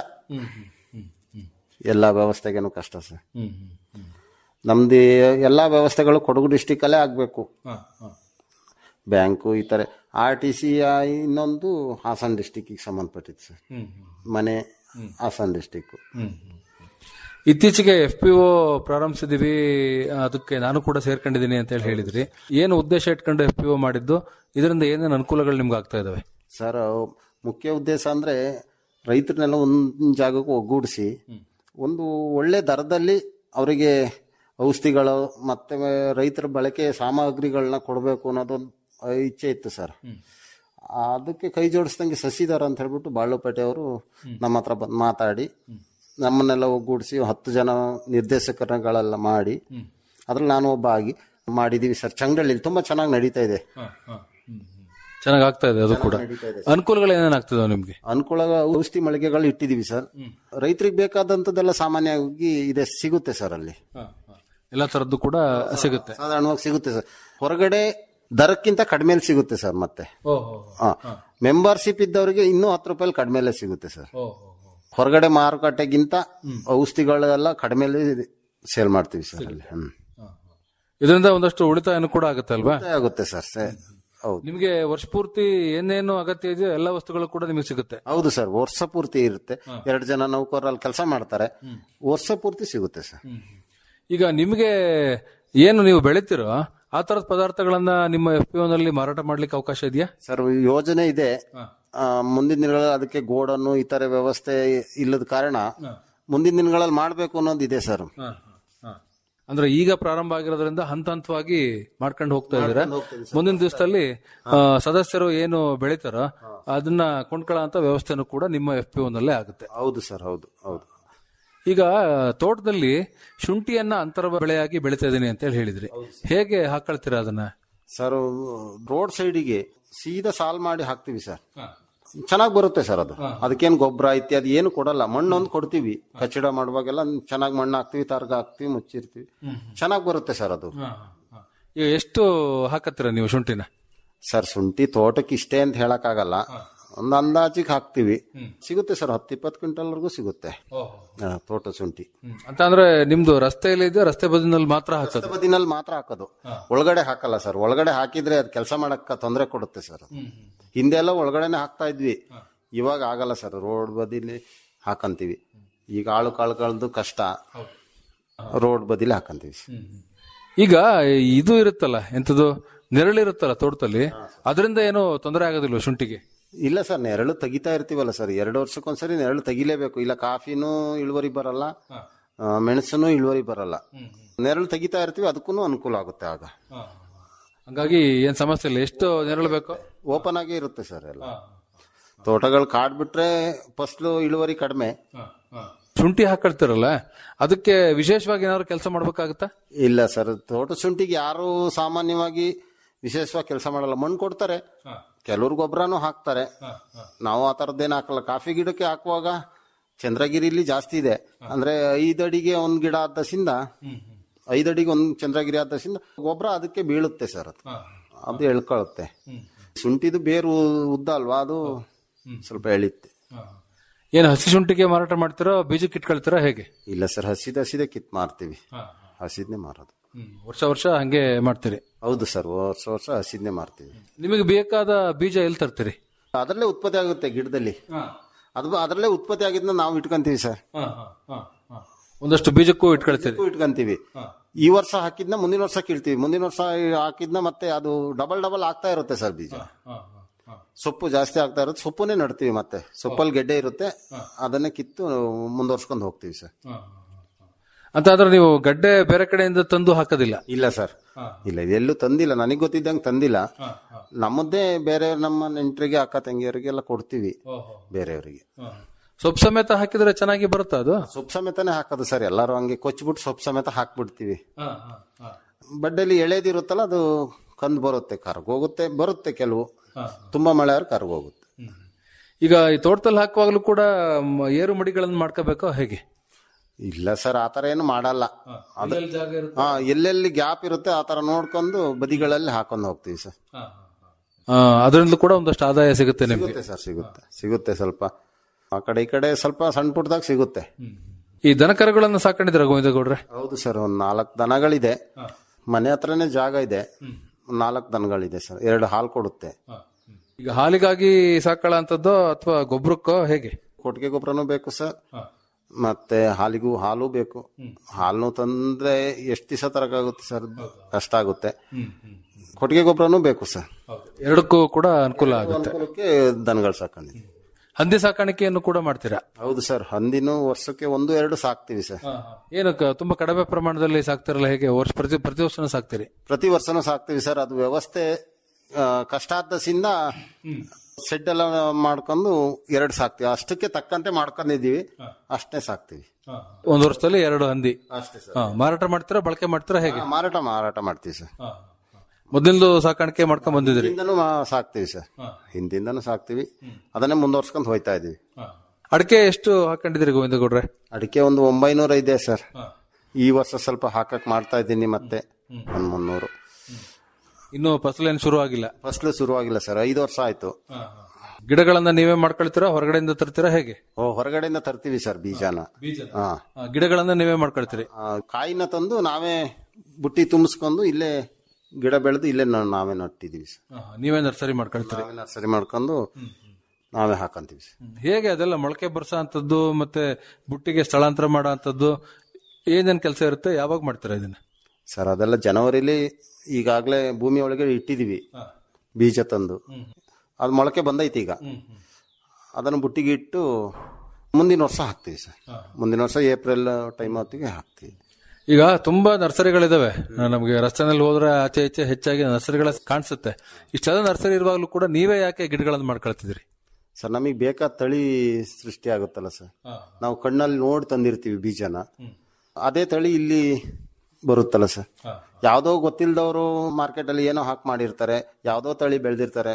ಎಲ್ಲ ವ್ಯವಸ್ಥೆಗೇನು ಕಷ್ಟ ಸರ್ ನಮ್ದು ಎಲ್ಲ ವ್ಯವಸ್ಥೆಗಳು ಕೊಡಗು ಡಿಸ್ಟಿಕ್ ಅಲ್ಲೇ ಆಗ್ಬೇಕು ಬ್ಯಾಂಕು ಈ ತರ ಆರ್ ಟಿ ಸಿ ಇನ್ನೊಂದು ಹಾಸನ ಡಿಸ್ಟಿಕ್ಕಿಗೆ ಸಂಬಂಧಪಟ್ಟಿದ್ದು ಸರ್ ಮನೆ ಹಾಸನ ಡಿಸ್ಟಿಕ್ ಇತ್ತೀಚೆಗೆ ಎಫ್ ಪಿ ಒ ಪ್ರಾರಂಭಿಸಿದೀವಿ ಅದಕ್ಕೆ ನಾನು ಕೂಡ ಸೇರ್ಕೊಂಡಿದ್ದೀನಿ ಅಂತ ಹೇಳಿ ಹೇಳಿದ್ರಿ ಏನು ಉದ್ದೇಶ ಇಟ್ಕೊಂಡು ಎಫ್ ಪಿ ಒ ಮಾಡಿದ್ದು ಇದರಿಂದ ಏನೇನು ಅನುಕೂಲಗಳು ನಿಮ್ಗೆ ಆಗ್ತಾ ಇದಾವೆ ಸರ್ ಮುಖ್ಯ ಉದ್ದೇಶ ಅಂದ್ರೆ ರೈತರನ್ನೆಲ್ಲ ಒಂದು ಜಾಗಕ್ಕೆ ಒಗ್ಗೂಡಿಸಿ ಒಂದು ಒಳ್ಳೆ ದರದಲ್ಲಿ ಅವರಿಗೆ ಔಷಧಿಗಳು ಮತ್ತೆ ರೈತರ ಬಳಕೆ ಸಾಮಗ್ರಿಗಳನ್ನ ಕೊಡಬೇಕು ಅನ್ನೋದೊಂದು ಇಚ್ಛೆ ಇತ್ತು ಸರ್ ಅದಕ್ಕೆ ಕೈ ಜೋಡಿಸ್ದಂಗೆ ಸಸಿದಾರ ಅಂತ ಹೇಳ್ಬಿಟ್ಟು ಬಾಳುಪೇಟೆ ಅವರು ನಮ್ಮ ಹತ್ರ ಬಂದು ಮಾತಾಡಿ ನಮ್ಮನ್ನೆಲ್ಲ ಒಗ್ಗೂಡಿಸಿ ಹತ್ತು ಜನ ನಿರ್ದೇಶಕರುಗಳೆಲ್ಲ ಮಾಡಿ ಅದ್ರಲ್ಲಿ ನಾನು ಒಬ್ಬ ಆಗಿ ಮಾಡಿದೀವಿ ಸರ್ ಚಂಗಡಳ್ಳಿಲಿ ತುಂಬಾ ಚೆನ್ನಾಗಿ ನಡೀತಾ ಇದೆ ಚೆನ್ನಾಗಿ ಆಗ್ತಾ ಇದೆ ಅದು ಕೂಡ ಅನುಕೂಲಗಳು ಏನೇನು ಆಗ್ತಿದಾವೆ ನಿಮ್ಗೆ ಅನುಕೂಲ ಔಷಧಿ ಮಳಿಗೆಗಳು ಇಟ್ಟಿದೀವಿ ಸರ್ ರೈತರಿಗೆ ಬೇಕಾದಂತದ್ದೆಲ್ಲ ಸಾಮಾನ್ಯವಾಗಿ ಇದೆ ಸಿಗುತ್ತೆ ಸರ್ ಅಲ್ಲಿ ಎಲ್ಲ ತರದ್ದು ಕೂಡ ಸಿಗುತ್ತೆ ಸಾಧಾರಣವಾಗಿ ಸಿಗುತ್ತೆ ಸರ್ ಹೊರಗಡೆ ದರಕ್ಕಿಂತ ಕಡಿಮೆಲಿ ಸಿಗುತ್ತೆ ಸರ್ ಮತ್ತೆ ಮೆಂಬರ್ಶಿಪ್ ಇದ್ದವರಿಗೆ ಇನ್ನೂ ಹತ್ತು ರೂಪಾಯಿ ಕಡಿಮೆಲೆ ಸಿಗುತ್ತೆ ಸರ್ ಹೊರಗಡೆ ಮಾರುಕಟ್ಟೆಗಿಂತ ಔಷಧಿಗಳೆಲ್ಲ ಕಡಿಮೆಲಿ ಸೇಲ್ ಮಾಡ್ತೀವಿ ಸರ್ ಅಲ್ಲಿ ಹ್ಮ್ ಇದರಿಂದ ಒಂದಷ್ಟು ಉಳಿತಾಯನೂ ಕೂಡ ಆಗುತ್ತೆ ಅಲ್ವಾ ಆಗುತ್ತೆ ಸರ್ ಸೆ- ಹೌದು ನಿಮಗೆ ವರ್ಷ ಪೂರ್ತಿ ಏನೇನು ಅಗತ್ಯ ಇದೆಯೋ ಎಲ್ಲ ವಸ್ತುಗಳು ಕೂಡ ನಿಮಗೆ ಸಿಗುತ್ತೆ ಹೌದು ಸರ್ ವರ್ಷ ಪೂರ್ತಿ ಇರುತ್ತೆ ಎರಡು ಜನ ನೌಕರಲ್ಲಿ ಕೆಲಸ ಮಾಡ್ತಾರೆ ವರ್ಷ ಪೂರ್ತಿ ಸಿಗುತ್ತೆ ಸರ್ ಈಗ ನಿಮಗೆ ಏನು ನೀವು ಬೆಳಿತೀರೋ ಆ ತರದ ಪದಾರ್ಥಗಳನ್ನ ನಿಮ್ಮ ಎಫ್ ಪಿ ನಲ್ಲಿ ಮಾರಾಟ ಮಾಡ್ಲಿಕ್ಕೆ ಅವಕಾಶ ಇದೆಯಾ ಸರ್ ಯೋಜನೆ ಇದೆ ಆ, ಮುಂದಿನ ದಿನಗಳಲ್ಲಿ ಅದಕ್ಕೆ ಗೋಡನ್ನು ಇತರೆ ವ್ಯವಸ್ಥೆ ಇಲ್ಲದ ಕಾರಣ ಮುಂದಿನ ದಿನಗಳಲ್ಲಿ ಮಾಡಬೇಕು ಅನ್ನೋದು ಇದೆ ಸರ್ ಅಂದ್ರೆ ಈಗ ಪ್ರಾರಂಭ ಆಗಿರೋದ್ರಿಂದ ಹಂತ ಹಂತವಾಗಿ ಮಾಡ್ಕೊಂಡು ಹೋಗ್ತಾ ಇದ್ದೀರಾ ಮುಂದಿನ ದಿವಸದಲ್ಲಿ ಆ, ಸದಸ್ಯರು ಏನು ಬೆಳಿತಾರೋ ಅದನ್ನ ಕೊಂಡ್ಕೊಳ್ಳೋ ಅಂತ ವ್ಯವಸ್ಥೆನೂ ಕೂಡ ನಿಮ್ಮ ಎಫ್ ಪಿ ನಲ್ಲೇ ಆಗುತ್ತೆ ಹೌದು ಸರ್ ಹೌದು ಹೌದು ಈಗ ತೋಟದಲ್ಲಿ ಶುಂಠಿಯನ್ನ ಅಂತರ ಬೆಳೆಯಾಗಿ ಬೆಳಿತಾ ಇದೀನಿ ಅಂತ ಹೇಳಿ ಹೇಳಿದ್ರಿ ಹೇಗೆ ಹಾಕೊಳ್ತೀರಾ ಅದನ್ನ ಸರ್ ರೋಡ್ ಸೈಡಿಗೆ ಸೀದಾ ಸಾಲ್ ಮಾಡಿ ಹಾಕ್ತಿವಿ ಸರ್ ಚೆನ್ನಾಗಿ ಬರುತ್ತೆ ಸರ್ ಅದು ಅದಕ್ಕೇನು ಗೊಬ್ಬರ ಇತ್ಯಾದಿ ಏನು ಕೊಡಲ್ಲ ಮಣ್ಣು ಒಂದು ಕೊಡ್ತೀವಿ ಕಚ್ಚಡ ಮಾಡುವಾಗೆಲ್ಲ ಚೆನ್ನಾಗಿ ಮಣ್ಣು ಹಾಕ್ತಿವಿ ತರ್ಗ ಹಾಕ್ತಿವಿ ಮುಚ್ಚಿರ್ತೀವಿ ಚೆನ್ನಾಗಿ ಬರುತ್ತೆ ಸರ್ ಅದು ಈಗ ಎಷ್ಟು ಹಾಕತ್ತೀರಾ ನೀವು ಶುಂಠಿನ ಸರ್ ಶುಂಠಿ ತೋಟಕ್ಕೆ ಇಷ್ಟೇ ಅಂತ ಹೇಳಕ್ಕಾಗಲ್ಲ ಒಂದು ಅಂದಾಜಿಗೆ ಹಾಕ್ತಿವಿ ಸಿಗುತ್ತೆ ಸರ್ ಹತ್ತು ಇಪ್ಪತ್ತು ಕ್ವಿಂಟಲ್ವರೆಗೂ ಸಿಗುತ್ತೆ ಆ, ತೋಟ ಶುಂಠಿ ಅಂತ ಅಂದ್ರೆ ನಿಮ್ದು ರಸ್ತೆಯಲ್ಲಿ ಇದೆ ರಸ್ತೆ ಬದಿನಲ್ಲಿ ಮಾತ್ರ ಹಾಕೋದು ರಸ್ತೆ ಬದಿನಲ್ಲಿ ಮಾತ್ರ ಹಾಕೋದು ಒಳಗಡೆ ಹಾಕಲ್ಲ ಸರ್ ಒಳಗಡೆ ಹಾಕಿದ್ರೆ ಅದು ಕೆಲಸ ಮಾಡಕ್ಕ ತೊಂದರೆ ಕೊಡುತ್ತೆ ಸರ್ ಅದು. ಹಿಂದೆ ಎಲ್ಲ ಒಳಗಡೆನೆ ಹಾಕ್ತಾ ಇದ್ವಿ ಇವಾಗ ಆಗಲ್ಲ ಸರ್ ರೋಡ್ ಬದಿಲಿ ಹಾಕಂತೀವಿ ಈಗ ಆಳು ಕಾಳುಗಳದ್ದು ಕಷ್ಟ ರೋಡ್ ಬದಿಲಿ ಹಾಕಂತೀವಿ ಈಗ ಇದು ಇರುತ್ತಲ್ಲ ಎಂತದು ನೆರಳಿರುತ್ತಲ್ಲ ತೋಟದಲ್ಲಿ ಅದರಿಂದ ಏನು ತೊಂದರೆ ಆಗೋದಿಲ್ವ ಶುಂಠಿಗೆ ಇಲ್ಲ ಸರ್ ನೆರಳು ತೆಗಿತಾ ಇರ್ತೀವಲ್ಲ ಸರ್ ಎರಡು ವರ್ಷಕ್ಕೊಂದ್ಸರಿ ನೆರಳು ತೆಗಿಲೇಬೇಕು ಇಲ್ಲ ಕಾಫಿನೂ ಇಳುವರಿ ಬರಲ್ಲ ಆ, ಮೆಣಸನ್ನು ಇಳುವರಿ ಬರಲ್ಲ ನೆರಳು ತೆಗಿತಾ ಇರ್ತೀವಿ ಅದಕ್ಕೂ ಅನುಕೂಲ ಆಗುತ್ತೆ ಆಗ ಹಂಗಾಗಿ ಏನ್ ಸಮಸ್ಯೆ ಇಲ್ಲ ಎಷ್ಟು ನೆರಳು ಬೇಕು ಓಪನ್ ಆಗೇ ಇರುತ್ತೆ ಸರ್ ಎಲ್ಲ ತೋಟಗಳು ಕಾಡ್ ಬಿಟ್ರೆ ಫಸ್ಲು ಇಳುವರಿ ಕಡಿಮೆ ಶುಂಠಿ ಹಾಕೊಳ್ತಿರಲ್ಲ ಅದಕ್ಕೆ ವಿಶೇಷವಾಗಿ ಏನಾದ್ರು ಕೆಲಸ ಮಾಡ್ಬೇಕಾಗತ್ತಾ ಇಲ್ಲ ಸರ್ ತೋಟ ಶುಂಠಿಗೆ ಯಾರು ಸಾಮಾನ್ಯವಾಗಿ ವಿಶೇಷವಾಗಿ ಕೆಲಸ ಮಾಡಲ್ಲ ಮಣ್ಣು ಕೊಡ್ತಾರೆ ಕೆಲವ್ರು ಗೊಬ್ಬರನೂ ಹಾಕ್ತಾರೆ ನಾವು ಆ ಥರದ್ದೇನು ಹಾಕಲ್ಲ ಕಾಫಿ ಗಿಡಕ್ಕೆ ಹಾಕುವಾಗ ಚಂದ್ರಗಿರಿಲಿ ಜಾಸ್ತಿ ಇದೆ ಅಂದ್ರೆ ಐದು ಅಡಿಗೆ ಒಂದ್ ಗಿಡ ಆದ ದಸಿಂದ ಐದು ಅಡಿಗೆ ಒಂದ್ ಚಂದ್ರಗಿರಿ ಆದ ದಸಿಂದ ಗೊಬ್ಬರ ಅದಕ್ಕೆ ಬೀಳುತ್ತೆ ಸರ್ ಅದು ಅದು ಎಳ್ಕೊಳ್ಳುತ್ತೆ ಶುಂಠಿದು ಬೇರು ಉದ್ದ ಅಲ್ವಾ ಅದು ಸ್ವಲ್ಪ ಎಳಿತ್ತೆ ಏನು ಹಸಿ ಶುಂಠಿಗೆ ಮಾರಾಟ ಮಾಡ್ತೀರೋ ಬೀಜಕ್ಕೆ ಇಟ್ಕೊಳ್ತೀರಾ ಹೇಗೆ ಇಲ್ಲ ಸರ್ ಹಸಿದ ಹಸಿದೆ ಕಿತ್ ಮಾರ್ತೀವಿ ಹಸಿದ್ನೇ ಮಾರೋದು ವರ್ಷ ವರ್ಷ ಹಂಗೆ ಮಾಡ್ತೀರಿ ಹೌದು ಸರ್ ವರ್ಷ ವರ್ಷ ಹಸಿದ್ನೇ ಮಾರ್ತೀವಿ ನಿಮಗೆ ಬೇಕಾದ ಬೀಜ ಎಲ್ಲಿ ತರ್ತೀರಿ ಅದರಲ್ಲೇ ಉತ್ಪತ್ತಿ ಆಗುತ್ತೆ ಗಿಡದಲ್ಲಿ ಅದು ಅದರಲ್ಲೇ ಉತ್ಪತ್ತಿ ಆಗಿದ್ನ ನಾವು ಇಟ್ಕೊಂತೀವಿ ಸರ್ ಒಂದಷ್ಟು ಬೀಜಕ್ಕೂ ಇಟ್ಕೊಳ್ತೀರಿ ಇದಕ್ಕೂ ಇಟ್ಕೊಂತೀವಿ ಈ ವರ್ಷ ಹಾಕಿದ್ನ ಮುಂದಿನ ವರ್ಷ ಕೀಳ್ತೀವಿ ಮುಂದಿನ ವರ್ಷ ಹಾಕಿದ್ನ ಮತ್ತೆ ಅದು ಡಬಲ್ ಡಬಲ್ ಆಗ್ತಾ ಇರುತ್ತೆ ಸರ್ ಬೀಜ ಸೊಪ್ಪು ಜಾಸ್ತಿ ಆಗ್ತಾ ಇರುತ್ತೆ ಸೊಪ್ಪುನೇ ನಡ್ತೀವಿ ಮತ್ತೆ ಸೊಪ್ಪಲ್ಲಿ ಗೆಡ್ಡೆ ಇರುತ್ತೆ ಅದನ್ನೇ ಕಿತ್ತು ಮುಂದುವರ್ಸ್ಕೊಂಡು ಹೋಗ್ತೀವಿ ಸರ್ ಅಂತ ಆದ್ರೆ ನೀವು ಗಡ್ಡೆ ಬೇರೆ ಕಡೆಯಿಂದ ತಂದು ಹಾಕೋದಿಲ್ಲ ಇಲ್ಲ ಸರ್ ಇಲ್ಲ ಎಲ್ಲೂ ತಂದಿಲ್ಲ ನನಗೆ ಗೊತ್ತಿದ್ದಂಗೆ ತಂದಿಲ್ಲ ನಮ್ಮದೇ ಬೇರೆ ನಮ್ಮ ನೆಂಟರಿಗೆ ಅಕ್ಕ ತಂಗಿಯರಿಗೆಲ್ಲ ಕೊಡ್ತೀವಿ ಬೇರೆಯವರಿಗೆ ಸೊಪ್ಪು ಸಮೇತ ಹಾಕಿದ್ರೆ ಚೆನ್ನಾಗಿ ಬರುತ್ತಾ ಅದು ಸೊಪ್ಪು ಸಮೇತನೇ ಹಾಕೋದು ಸರ್ ಎಲ್ಲರೂ ಹಂಗೆ ಕೊಚ್ಬಿಟ್ಟು ಸೊಪ್ಪು ಸಮೇತ ಹಾಕ್ಬಿಡ್ತೀವಿ ಬಡ್ಡೆಲಿ ಎಳೆದಿರುತ್ತಲ್ಲ ಅದು ಕಂದು ಬರುತ್ತೆ ಕರ್ಗೋಗುತ್ತೆ ಬರುತ್ತೆ ಕೆಲವು ತುಂಬಾ ಮಳೆ ಆದ್ರೆ ಕರ್ಗೋಗುತ್ತೆ ಈಗ ಈ ತೋಟದಲ್ಲಿ ಹಾಕುವಾಗಲೂ ಕೂಡ ಮ, ಏರು ಮಡಿಗಳನ್ನು ಮಾಡ್ಕೋಬೇಕೋ ಹೇಗೆ ಇಲ್ಲ ಸರ್ ಆತರ ಏನು ಮಾಡಲ್ಲ ಅದು ಹಾ ಎಲ್ಲೆಲ್ಲಿ ಗ್ಯಾಪ್ ಇರುತ್ತೆ ಆ ತರ ನೋಡ್ಕೊಂಡು ಬದಿಗಳಲ್ಲಿ ಹಾಕೊಂಡು ಹೋಗ್ತೀವಿ ಸರ್ ಅದರಿಂದಲೂ ಕೂಡ ಒಂದಷ್ಟು ಆದಾಯ ಸಿಗುತ್ತೆ ನಿಮ್ಗೆ ಸಿಗುತ್ತೆ ಸರ್ ಸಿಗುತ್ತೆ ಸಿಗುತ್ತೆ ಸ್ವಲ್ಪ ಆ ಕಡೆ ಈ ಕಡೆ ಸ್ವಲ್ಪ ಸಣ್ಣ ಪುಟ್ಟದಾಗ ಸಿಗುತ್ತೆ ಈ ದನಕರುಗಳನ್ನು ಸಾಕೊಂಡಿದ್ರ ಗೋವಿಂದ ಗೌಡ್ರೆ ಹೌದು ಸರ್ ಒಂದ್ ನಾಲ್ಕು ದನಗಳಿದೆ ಮನೆ ಹತ್ರನೇ ಜಾಗ ಇದೆ ಒಂದ್ ನಾಲ್ಕು ದನಗಳಿದೆ ಸರ್ ಎರಡು ಹಾಲು ಕೊಡುತ್ತೆ ಈಗ ಹಾಲಿಗಾಗಿ ಸಾಕಳ ಅಂತದ್ದೋ ಅಥವಾ ಗೊಬ್ಬರಕ್ಕೋ ಹೇಗೆ ಕೊಟ್ಟಿಗೆ ಗೊಬ್ಬರನೂ ಬೇಕು ಸರ್ ಮತ್ತೆ ಹಾಲಿಗೂ ಹಾಲು ಬೇಕು ಹಾಲು ತಂದ್ರೆ ಎಷ್ಟು ದಿವಸ ತರಕಾಗುತ್ತೆ ಸರ್ ಕಷ್ಟ ಆಗುತ್ತೆ ಕೊಟ್ಟಿಗೆ ಗೊಬ್ಬರನೂ ಬೇಕು ಸರ್ ಎರಡಕ್ಕೂ ಕೂಡ ಅನುಕೂಲ ಆಗುತ್ತೆ ಅನುಕೂಲಕ್ಕೆ ದನಗಳು ಸಾಕೊಂಡಿದ್ವಿ ಹಂದಿ ಸಾಕಾಣಿಕೆಯನ್ನು ಕೂಡ ಮಾಡ್ತೀರಾ ಹೌದು ಸರ್ ಹಂದಿನೂ ವರ್ಷಕ್ಕೆ ಒಂದು ಎರಡು ಸಾಕ್ತಿವಿ ಸರ್ ಏನು ಕ- ತುಂಬಾ ಕಡಿಮೆ ಪ್ರಮಾಣದಲ್ಲಿ ಸಾಕ್ತಿರಲ್ಲ ಹೇಗೆ ವರ್ಷ ಪ್ರತಿ ಪ್ರತಿ ವರ್ಷನೂ ಸಾಕ್ತೀರಿ ಪ್ರತಿ ವರ್ಷನೂ ಸಾಕ್ತಿವಿ ಸರ್ ಅದು ವ್ಯವಸ್ಥೆ ಆ, ಕಷ್ಟ ಆದಸಿಂದ ಸೆಡ್ ಎಲ್ಲ ಮಾಡ್ಕೊಂಡು ಎರಡು ಸಾಕ್ತಿವಿ ಅಷ್ಟಕ್ಕೆ ತಕ್ಕಂತೆ ಮಾಡ್ಕೊಂಡಿದೀವಿ ಅಷ್ಟೇ ಸಾಕ್ತಿವಿ ಒಂದ್ ವರ್ಷದಲ್ಲಿ ಎರಡು ಹಂದಿ ಅಷ್ಟೇ ಸರ್ ಹಾ, ಮಾರಾಟ ಮಾಡ್ತೀರಾ ಬಳಕೆ ಮಾಡ್ತೀರಾ ಹೇಗೆ ಮಾರಾಟ ಮಾರಾಟ ಮಾಡ್ತೀವಿ ಸರ್ ಮೊದಲಿಂದು ಸಾಕಾಣಿಕೆ ಮಾಡ್ಕೊಂಡ್ ಬಂದಿದ್ರಿ ಹಿಂದಿಂದನೂ ಮಾ- ಸಾಕ್ತಿವಿ ಸರ್ ಹಿಂದಿಂದನೂ ಸಾಕ್ತಿವಿ ಅದನ್ನೇ ಮುಂದುವರ್ಸ್ಕೊಂಡು ಹೋಯ್ತಾ ಇದೀವಿ ಅಡಿಕೆ ಎಷ್ಟು ಹಾಕೊಂಡಿದ್ರಿ ಗೋವಿಂದ ಗೌಡ್ರೆ ಅಡಿಕೆ ಒಂದು ಒಂಬೈನೂರ ಇದೆ ಸರ್ ಈ ವರ್ಷ ಸ್ವಲ್ಪ ಹಾಕಕ್ ಮಾಡ್ತಾ ಇದ್ದೀನಿ ಮತ್ತೆ ಒಂದ್ ಮುನ್ನೂರು ಇನ್ನು ಫಸಲೇನು ಶುರು ಆಗಿಲ್ಲ ಫಸ್ಲು ಶುರುವಾಗಿಲ್ಲ ಸರ್ ಐದು ವರ್ಷ ಆಯ್ತು ಗಿಡಗಳನ್ನ ನೀವೇ ಮಾಡ್ಕೊಳ್ತೀರಾ ಹೊರಗಡೆಯಿಂದ ತರ್ತೀರಾ ಹೇಗೆ ಓ ಹೊರಗಡೆಯಿಂದ ತರ್ತೀವಿ ಸರ್ ಬೀಜನ ಹಾ ಆ, ಗಿಡಗಳನ್ನ ನೀವೇ ಮಾಡ್ಕೊಳ್ತೀರಿ ಆ, ಕಾಯಿನ ತಂದು ನಾವೇ ಬುಟ್ಟಿ ತುಂಬಿಸ್ಕೊಂಡು ಇಲ್ಲೇ ಗಿಡ ಬೆಳೆದು ಇಲ್ಲೇ ನಾವು ನಾವೇ ನಟ್ಟಿದೀವಿ ಸರ್ ನೀವೇ ನರ್ಸರಿ ಮಾಡ್ಕೊಳ್ತೀರಿ ನಾವೇ ನರ್ಸರಿ ಮಾಡ್ಕೊಂಡು ನಾವೇ ಹಾಕಂತೀವಿ ಸರ್ ಹೇಗೆ ಅದೆಲ್ಲ ಮೊಳಕೆ ಬರ್ಸೋ ಅಂತದ್ದು ಮತ್ತೆ ಬುಟ್ಟಿಗೆ ಸ್ಥಳಾಂತರ ಮಾಡೋ ಅಂತದ್ದು ಏನೇನ್ ಕೆಲಸ ಇರುತ್ತೆ ಯಾವಾಗ ಮಾಡ್ತೀರಾ ಇದನ್ನ ಸರ್ ಅದೆಲ್ಲ ಜನವರಿಲಿ ಈಗಾಗಲೇ ಭೂಮಿ ಒಳಗೆ ಇಟ್ಟಿದೀವಿ ಬೀಜ ತಂದು ಅದು ಮೊಳಕೆ ಬಂದೈತಿ ಈಗ ಅದನ್ನು ಬುಟ್ಟಿಗೆ ಇಟ್ಟು ಮುಂದಿನ ವರ್ಷ ಹಾಕ್ತೀವಿ ಸರ್ ಮುಂದಿನ ವರ್ಷ ಏಪ್ರಿಲ್ ಟೈಮ್ ಹೊತ್ತಿಗೆ ಹಾಕ್ತೀವಿ ಈಗ ತುಂಬಾ ನರ್ಸರಿಗಳಿದಾವೆ ನಮಗೆ ರಸ್ತೆನಲ್ಲಿ ಹೋದ್ರೆ ಆಚೆ ಈಚೆ ಹೆಚ್ಚಾಗಿ ನರ್ಸರಿಗಳ ಕಾಣಿಸುತ್ತೆ ಇಷ್ಟೆಲ್ಲ ನರ್ಸರಿ ಇರುವಾಗಲೂ ಕೂಡ ನೀವೇ ಯಾಕೆ ಗಿಡಗಳನ್ನು ಮಾಡ್ಕೊಳ್ತಿದ್ರಿ ಸರ್ ನಮಗೆ ಬೇಕಾದ ತಳಿ ಸೃಷ್ಟಿ ಆಗುತ್ತಲ್ಲ ಸರ್ ನಾವು ಕಣ್ಣಲ್ಲಿ ನೋಡಿ ತಂದಿರ್ತೀವಿ ಬೀಜನ ಅದೇ ತಳಿ ಇಲ್ಲಿ ಬರುತ್ತಲ್ಲ ಸರ್ ಯಾವುದೋ ಗೊತ್ತಿಲ್ಲದವರು ಮಾರ್ಕೆಟಲ್ಲಿ ಏನೋ ಹಾಕಿ ಮಾಡಿರ್ತಾರೆ ಯಾವುದೋ ತಳಿ ಬೆಳೆದಿರ್ತಾರೆ